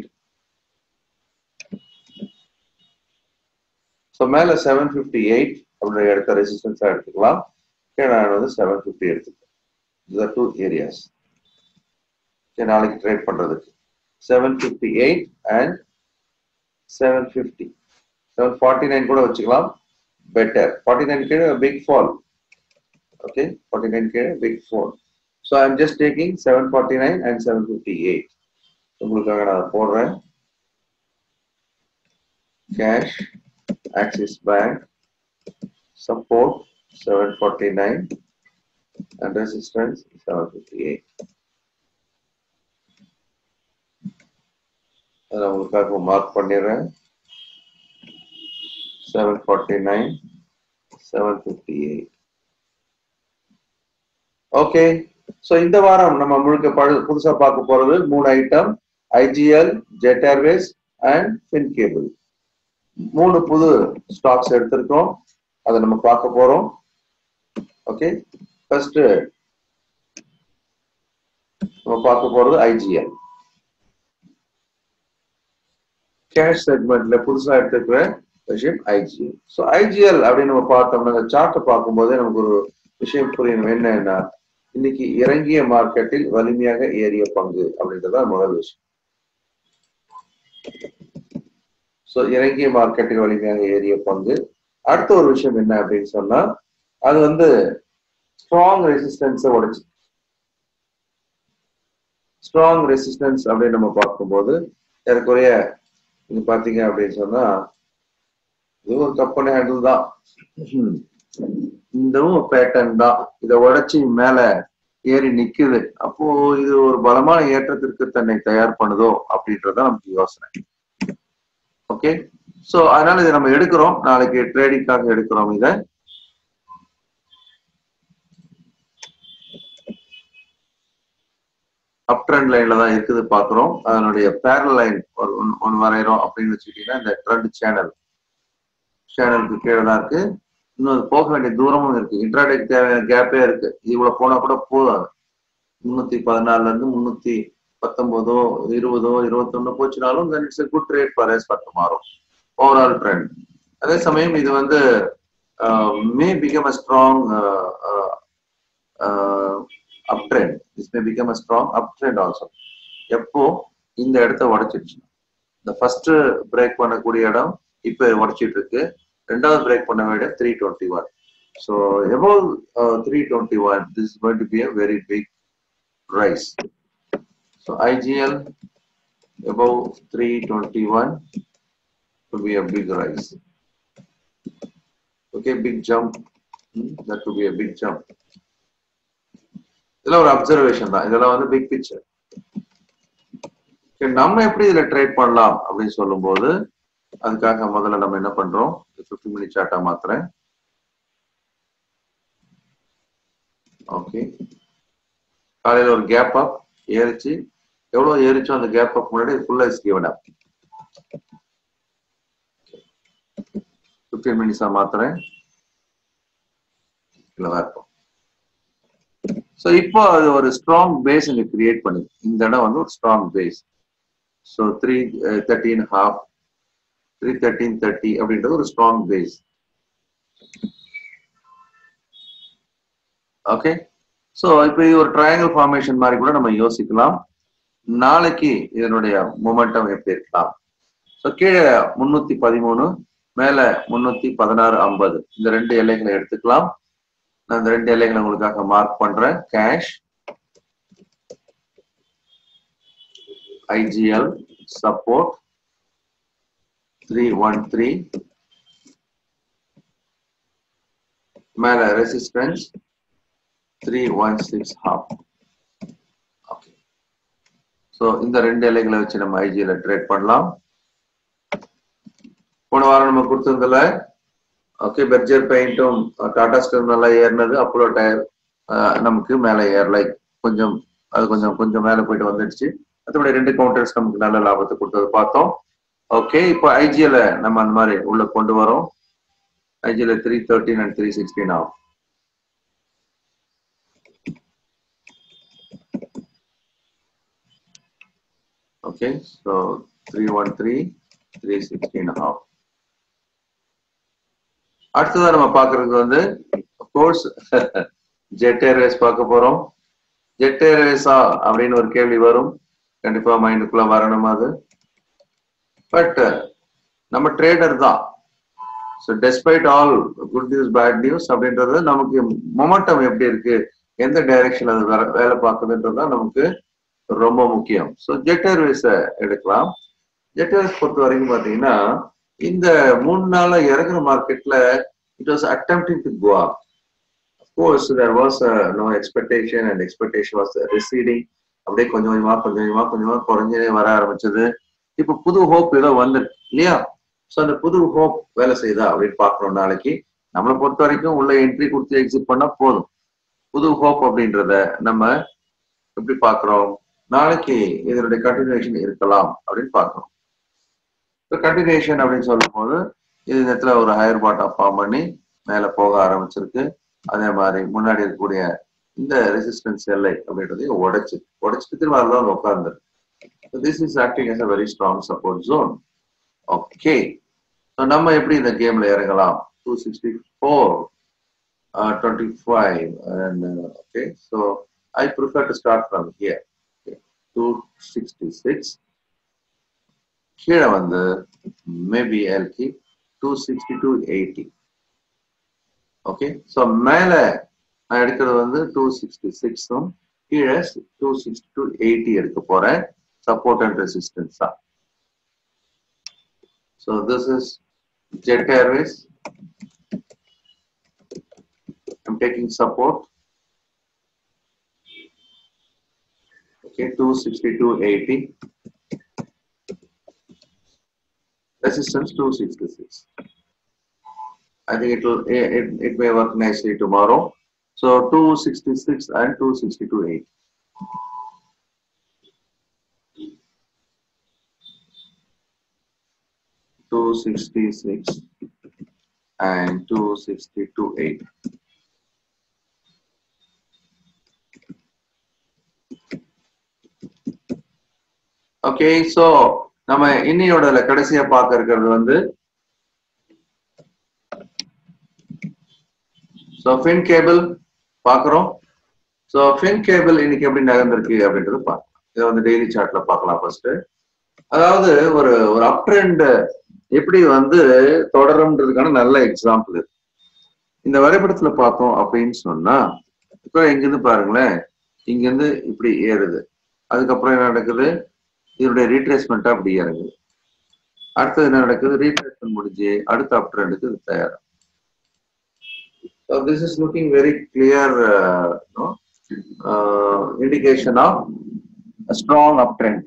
ஸோ மேல செவன் ஃபிஃப்டி எயிட் அப்படின்ற இடத்த ரெசிஸ்டன்ஸா எடுத்துக்கலாம் கீழே நான் வந்து செவன் ஃபிஃப்டி எடுத்துக்கிறேன் டூ ஏரியாஸ் நாளைக்கு ட்ரேட் பண்றதுக்கு seven fifty eight and seven fifty seven forty nine கூட வச்சுக்கலாம் பெட்டர் ஃபார்ட்டி நைன் கீழே big fall okay forty nine கீழே big fall so I'm just taking seven forty nine and seven fifty eight உங்களுக்காக நான் போடுறேன் cash Axis bank support 749 and resistance 758 அதை உங்களுக்காக மார்க் பண்ணிடுறேன் seven forty nine seven fifty eight okay so இந்த வாரம் நம்ம முழுக்க பழு புதுசா பார்க்க போறது மூணு item IGL jet airways and fin cable மூணு புது ஸ்டாக்ஸ் எடுத்திருக்கோம் அதை நம்ம பார்க்க போறோம் ஓகே ஃபர்ஸ்ட் நம்ம பார்க்க போறது ஐஜிஎல் கேஷ் செக்மெண்ட்ல புதுசா எடுத்துக்கிற விஷயம் ஐஜிஎல் ஸோ ஐஜிஎல் அப்படின்னு நம்ம பார்த்தோம்னா அந்த சார்ட்டை பார்க்கும்போதே நமக்கு ஒரு விஷயம் புரியணும் என்னன்னா இன்னைக்கு இறங்கிய மார்க்கெட்டில் வலிமையாக ஏறிய பங்கு அப்படின்றத முதல் விஷயம் ஸோ இறங்கிய மார்க்கெட்டுக்கு வலிமையாக ஏறிய பங்கு அடுத்த ஒரு விஷயம் என்ன அப்படின்னு சொன்னா அது வந்து ஸ்ட்ராங் ரெசிஸ்டன்ஸை உடைச்சு ஸ்ட்ராங் ரெசிஸ்டன்ஸ் அப்படின்னு நம்ம பார்க்கும்போது ஏறக்குறைய இது பாத்தீங்க அப்படின்னு சொன்னா இது ஒரு கப்பனை ஹேண்டில் தான் இதுவும் பேட்டர்ன் தான் இதை உடைச்சி மேல ஏறி நிக்குது அப்போ இது ஒரு பலமான ஏற்றத்திற்கு தன்னை தயார் பண்ணுதோ அப்படின்றத நமக்கு யோசனை ஓகே சோ அதனால இதை நம்ம எடுக்கிறோம் நாளைக்கு ட்ரேடிங்காக எடுக்கிறோம் இதை அப் ட்ரெண்ட் லைன்ல தான் இருக்குது பாக்குறோம் அதனுடைய பேரல் லைன் ஒரு ஒன்று வரைகிறோம் அப்படின்னு வச்சுக்கிட்டீங்கன்னா இந்த ட்ரெண்ட் சேனல் சேனலுக்கு கீழே தான் இருக்கு இன்னும் போக வேண்டிய தூரமும் இருக்கு இன்ட்ராடேக்கு தேவையான கேப்பே இருக்கு இவ்வளவு போனா கூட போதும் முன்னூத்தி பதினாலுல இருந்து முன்னூத்தி பத்தொன்பதோ இருபதோ இருபத்தொன்னு போச்சுனாலும் then it's good rate for as பத்து மாறும் ஓவரால் ட்ரெண்ட் அதே சமயம் இது வந்து may become a strong up trend this may become a strong up trend also எப்போ இந்த இடத்த உடைச்சிடுச்சு இந்த ஃபர்ஸ்ட் பிரேக் பண்ணக்கூடிய இடம் இப்போ உடைச்சிட்டு இருக்கு ரெண்டாவது பிரேக் பண்ண வேண்டிய three twenty one so above three twenty one this is going to be a very big rise so IGL above three twenty one to be a big rise okay big jump that to be a big jump இதெல்லாம் ஒரு அப்சர்வேஷன் தான் இதெல்லாம் வந்து பிக் பிக்சர் நம்ம எப்படி இதுல ட்ரேட் பண்ணலாம் அப்படின்னு சொல்லும்போது அதுக்காக முதல்ல நம்ம என்ன பண்றோம் ஃபிஃப்டி மினிட் சார்ட்டா மாத்துறேன் ஓகே காலையில ஒரு கேப் அப் ஏறிச்சு எவ்வளவு ஏறிச்சோ அந்த கேப் அப் முன்னாடி ஃபுல்லா இஸ் கிவன் அப் ஃபிஃப்டீன் மினிட்ஸா மாத்துறேன் இல்லதான் இருக்கும் ஸோ இப்போ அது ஒரு ஸ்ட்ராங் பேஸ் இங்க கிரியேட் பண்ணுது இந்த இடம் வந்து ஒரு strong base so three thirteen half three thirteen thirty அப்படின்றது ஒரு ஸ்ட்ராங் பேஸ் ஓகே ஸோ இப்போ இது ஒரு ட்ரையாங்கிள் ஃபார்மேஷன் மாதிரி கூட நம்ம யோசிக்கலாம் நாளைக்கு இதனுடைய மொமெண்டம் எப்படி இருக்கலாம் ஸோ கீழே முன்னூத்தி பதிமூணு மேல முன்னூத்தி பதினாறு ஐம்பது இந்த ரெண்டு எல்லைகளை எடுத்துக்கலாம் நான் இந்த ரெண்டு எல்லைகளை உங்களுக்காக மார்க் பண்றேன் cash IGL support three one three மேல resistance three one six half okay so இந்த ரெண்டு எல்லைகளை வச்சு நம்ம ஐஜியில ட்ரேட் பண்ணலாம் போன வாரம் நம்ம கொடுத்ததுல ஓகே பெர்ஜர் பெயிண்ட்டும் டாடா ஸ்டோர் நல்லா ஏறினது அப்போலோ டயர் நமக்கு மேலே ஏறலை கொஞ்சம் அது கொஞ்சம் கொஞ்சம் மேலே போயிட்டு வந்துடுச்சு மற்றபடி ரெண்டு கவுண்டர்ஸ் நமக்கு நல்ல லாபத்தை கொடுத்தது பார்த்தோம் ஓகே இப்போ ஐஜிஎல நம்ம அந்த மாதிரி உள்ள கொண்டு வரோம் ஐஜிஎல three thirteen and three sixteen ஆகும் okay so three one three three sixteen of அடுத்ததா நம்ம பாக்குறது வந்து கோர்ஸ் ஜெட் ஏர்வேஸ் பார்க்க போறோம் ஜெட் ஏர்வேஸா அப்படின்னு ஒரு கேள்வி வரும் கண்டிப்பா மைண்டுக்குள்ள வரணும் அது பட் நம்ம ட்ரேடர் தான் so despite all good news bad news அப்படின்றது நமக்கு மொமெண்டம் எப்படி இருக்கு எந்த டைரக்ஷன் அது வேற வேலை பார்க்குதுன்றது தான் நமக்கு ரொம்ப முக்கியம் ஸோ ஜெட் ஏர்வேஸை எடுக்கலாம் ஜெட் ஏர்வேஸ் பொறுத்த வரைக்கும் பார்த்தீங்கன்னா இந்த மூணு நாள இறங்குற மார்க்கெட்ல it was attempting to go up course there was no expectation and expectation was receding அப்படியே கொஞ்சம் கொஞ்சமா கொஞ்சம் கொஞ்சமா கொஞ்சமா குறைஞ்சே வர ஆரம்பிச்சது இப்போ புது ஹோப் ஏதோ வந்துருக்கு இல்லையா ஸோ அந்த புது ஹோப் வேலை செய்யுதா அப்படின்னு பார்க்கணும் நாளைக்கு நம்மளை பொறுத்த வரைக்கும் உள்ள என்ட்ரி கொடுத்து எக்ஸிட் பண்ணா போதும் புது ஹோப் அப்படின்றத நம்ம எப்படி பார்க்குறோம் நாளைக்கு இதனுடைய கண்டினியூஷன் இருக்கலாம் அப்படின்னு பார்க்கணும் இப்போ கண்டினியூஷன் அப்படின்னு சொல்லும் போது இது இடத்துல ஒரு ஹையர் பாட்டம் ஃபார்ம் பண்ணி மேலே போக ஆரம்பிச்சிருக்கு அதே மாதிரி முன்னாடி இருக்கக்கூடிய இந்த ரெசிஸ்டன்ஸ் எல்லை அப்படின்றதையும் உடைச்சு உடைச்சிட்டு திரும்ப அதில் உட்கார்ந்துருக்கு this is acting as a very strong support zone okay so நம்ம எப்படி இந்த கேம்ல இறங்கலாம் two sixty four twenty five and okay so I prefer to start from here two sixty six கீழே வந்து மேபி எல்கி two sixty two eighty okay so மேலே நான் எடுக்கிறது வந்து டூ சிக்ஸ்டி சிக்ஸும் கீழே டூ சிக்ஸ்டி டூ எயிட்டி எடுக்க போறேன் சப்போர்ட் அண்ட் ரெசிஸ்டன்ஸ் தான் so this is jet airways I'm taking support. Okay, 262.80. Resistance 266. I think it will it, it, it may work nicely tomorrow. So 266 and 262.80. Two sixty six and two sixty two eight. Okay so நம்ம இன்னையோட கடைசியா பார்க்க இருக்கிறது வந்து ஸோ ஃபின் கேபிள் பார்க்குறோம் ஸோ ஃபின் கேபிள் இன்னைக்கு எப்படி நகர்ந்திருக்கு அப்படின்றது பார்க்கலாம் இதை வந்து டெய்லி சார்ட்ல பார்க்கலாம் ஃபர்ஸ்ட் அதாவது ஒரு ஒரு அப் ட்ரெண்ட் எப்படி வந்து தொடரும்ன்றதுக்கான நல்ல எக்ஸாம்பிள் இது இந்த வரைபடத்துல பார்த்தோம் அப்படின்னு சொன்னா இப்போ இங்கிருந்து பாருங்களேன் இங்கிருந்து இப்படி ஏறுது அதுக்கப்புறம் என்ன நடக்குது இதனுடைய ரீட்ரேஸ்மெண்ட்டா அப்படி இறங்குது அடுத்தது என்ன நடக்குது ரீட்ரேஸ்மெண்ட் முடிஞ்சு அடுத்த அப் ட்ரெண்டுக்கு இது தயாரா So this is looking very clear uh, no, uh, indication of a strong uptrend.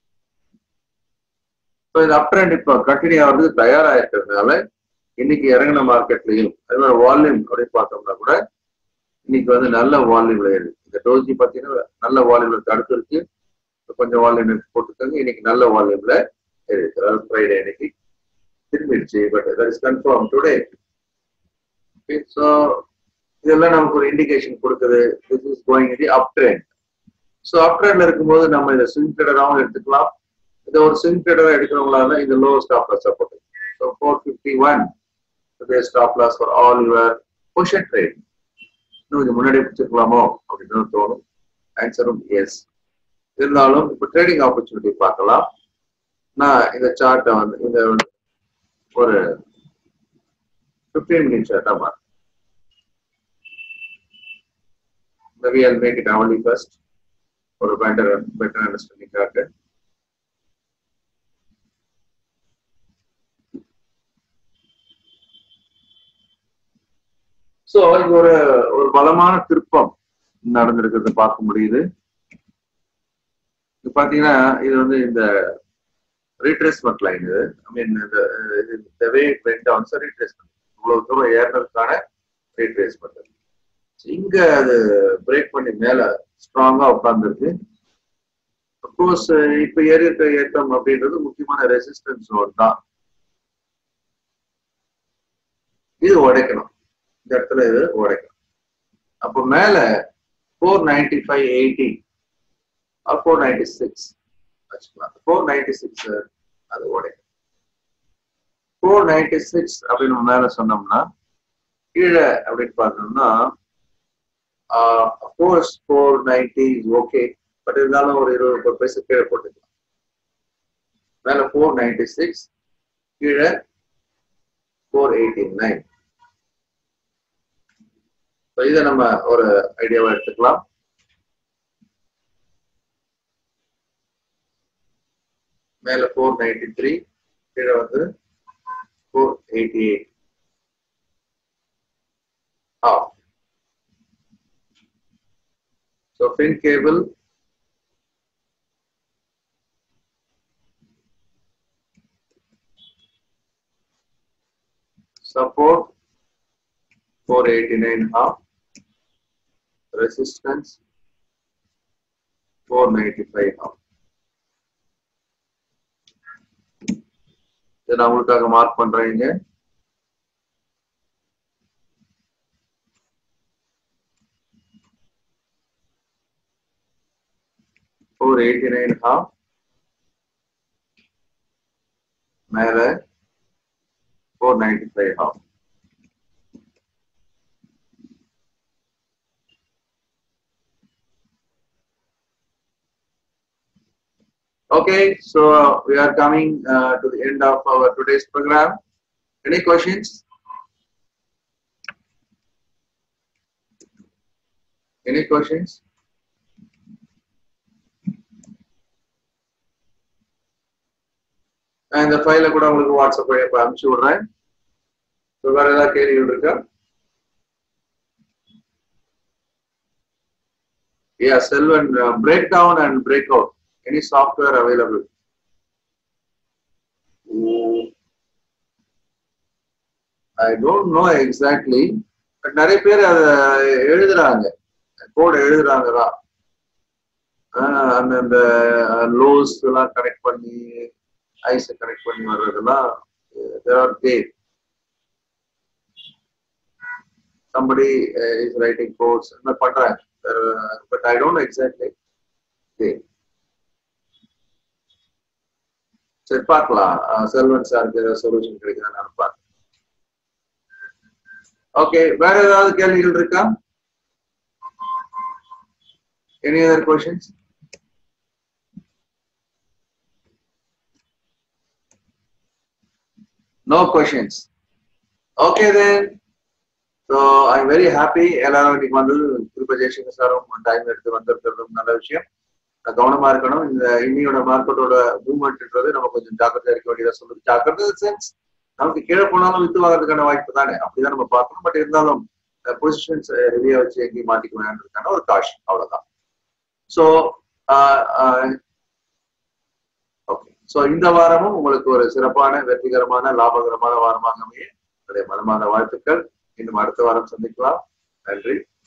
So இந்த அப்ட்ரெண்ட் இப்போ கண்டினியூ ஆகிறதுக்கு தயாரா இருக்கிறதுனால இன்னைக்கு இறங்கின மார்க்கெட்லயும் அதே மாதிரி வால்யூம் அப்படின்னு பார்த்தோம்னா கூட இன்னைக்கு வந்து நல்ல வால்யூம்ல இருக்கு இந்த டோஜி பார்த்தீங்கன்னா நல்ல வால்யூம்ல தடுத்து இருக்கு கொஞ்சம் வால்யூம் போட்டுருக்காங்க இன்னைக்கு நல்ல வால்யூம்ல இருக்கு அதாவது ஃப்ரைடே இன்னைக்கு திரும்பிடுச்சு but that is confirm today so இதெல்லாம் நமக்கு ஒரு இண்டிகேஷன் கொடுக்குது this is going the up trend so up ட்ரெண்ட்ல இருக்கும்போது நம்ம இதை ஸ்விங் ட்ரேடராகவும் எடுத்துக்கலாம் இதை ஒரு ஸ்விங் ட்ரேடரா எடுக்கிறவங்களா இருந்தால் இந்த low stop loss support so four fifty one stop loss for all your position trade இன்னும் இது முன்னாடி பிடிச்சிருக்கலாமோ அப்படின்னு தோணும் ஆன்சரும் எஸ் இருந்தாலும் இப்போ ட்ரேடிங் ஆப்பர்ச்சுனிட்டி பார்க்கலாம் நான் இந்த சார்ட்டை வந்து இந்த ஒரு ஃபிஃப்டீன் மினிட் சார்ட்டா மாறேன் maybe I'll make it hourly first for a better better understanding காக்க சோ இங்க ஒரு ஒரு பலமான திருப்பம் நடந்திருக்கிறத பார்க்க முடியுது இது பாத்தீங்கன்னா இது வந்து இந்த ரீட்ரேஸ்மெண்ட் லைன் இது ஐ மீன் இந்த வே வெண்ட் ஆன் ரீட்ரேஸ்மெண்ட் இவ்வளவு தூரம் ஏறினதுக்கான ரீட்ரேஸ்மெண்ட் இங்க அது பிரேக் பண்ணி மேல ஸ்ட்ராங்கா உட்கார்ந்துருக்கு அப்கோர்ஸ் இப்ப ஏறி இருக்க ஏற்றம் அப்படின்றது முக்கியமான ரெசிஸ்டன்ஸ் ஜோன் தான் இது உடைக்கணும் இந்த இடத்துல இது உடைக்கணும் அப்போ மேல four ninety five eighty four ninety six வச்சுக்கலாம் ஃபோர் நைன்டி சிக்ஸ் அது உடைக்கணும் ஃபோர் நைன்டி சிக்ஸ் அப்படின்னு மேல சொன்னோம்னா கீழே அப்படின்னு பார்த்தோம்னா of course four ninety is okay but இருந்தாலும் ஒரு இருபது முப்பது பைசா கீழே போட்டுக்கலாம் மேல ஃபோர் நைன்டி சிக்ஸ் கீழே ஃபோர் எயிட்டி நைன் இதை நம்ம ஒரு ஐடியாவா எடுத்துக்கலாம் மேல ஃபோர் நைன்டி த்ரீ கீழே வந்து four eighty eight half So fin cable support 489 half resistance 495 half இதை நான் உங்களுக்காக மார்க் பண்றேங்க ஃபோர் எயிட்டி நைன் ஹாஃப் மேல four ninety five half Okay, so we are coming uh, to the end of our today's program. Any questions? Any questions? நான் இந்த ஃபைல கூட உங்களுக்கு வாட்ஸ்அப் வழியா அனுப்பிச்சு விடுறேன் So, வேற ஏதாவது கேள்விகள் இருக்கா Yeah, Selvan, uh, breakdown and breakout. Any software available? Mm, I don't know exactly. But நிறைய பேர் அதை எழுதுறாங்க கோட் எழுதுறாங்க தான் ஆஹ் அந்த அந்த லோஸ் எல்லாம் கனெக்ட் பண்ணி ஐஸை கனெக்ட் பண்ணி வர்றதெல்லாம் there are there somebody uh, is writing codes என்ன பண்றாங்க பட் ஐ டோன்ட் எக்ஸாக்ட்லி சரி பார்க்கலாம் அஹ் செல்வன் சாருக்கு ஏதாவது சொல்யூஷன் கிடைக்குதா நான் பார்க்கிறேன் ஓகே வேற ஏதாவது கேள்விகள் இருக்கா any other questions no questions okay then so I am very happy எல்லாரும் இன்னைக்கு வந்து திருப்ப ஜெயசங்கர் சாரும் டைம் எடுத்து வந்திருக்கிறதும் நல்ல விஷயம் நான் கவனமா இருக்கணும் இந்த இன்னியோட மார்க்கெட்டோட மூவ்மெண்ட்ன்றது நம்ம கொஞ்சம் ஜாக்கிரதையா இருக்க வேண்டியதா சொல்லுது ஜாக்கிரதை சென்ஸ் நமக்கு கீழே போனாலும் வித்து வாங்குறதுக்கான வாய்ப்பு தானே அப்படிதான் நம்ம பார்க்கணும் பட் இருந்தாலும் பொசிஷன்ஸ் ரெடியா வச்சு எங்கேயும் மாட்டிக்க வேண்டாம்ன்றதுக்கான ஒரு காஷன் அவ்வளவுதான் ஸோ ஓகே ஸோ இந்த வாரமும் உங்களுக்கு ஒரு சிறப்பான வெற்றிகரமான லாபகரமான வாரமாக அமைய என்னுடைய மனமான வாழ்த்துக்கள் இன்னும் அடுத்த வாரம் சந்திக்கலாம் நன்றி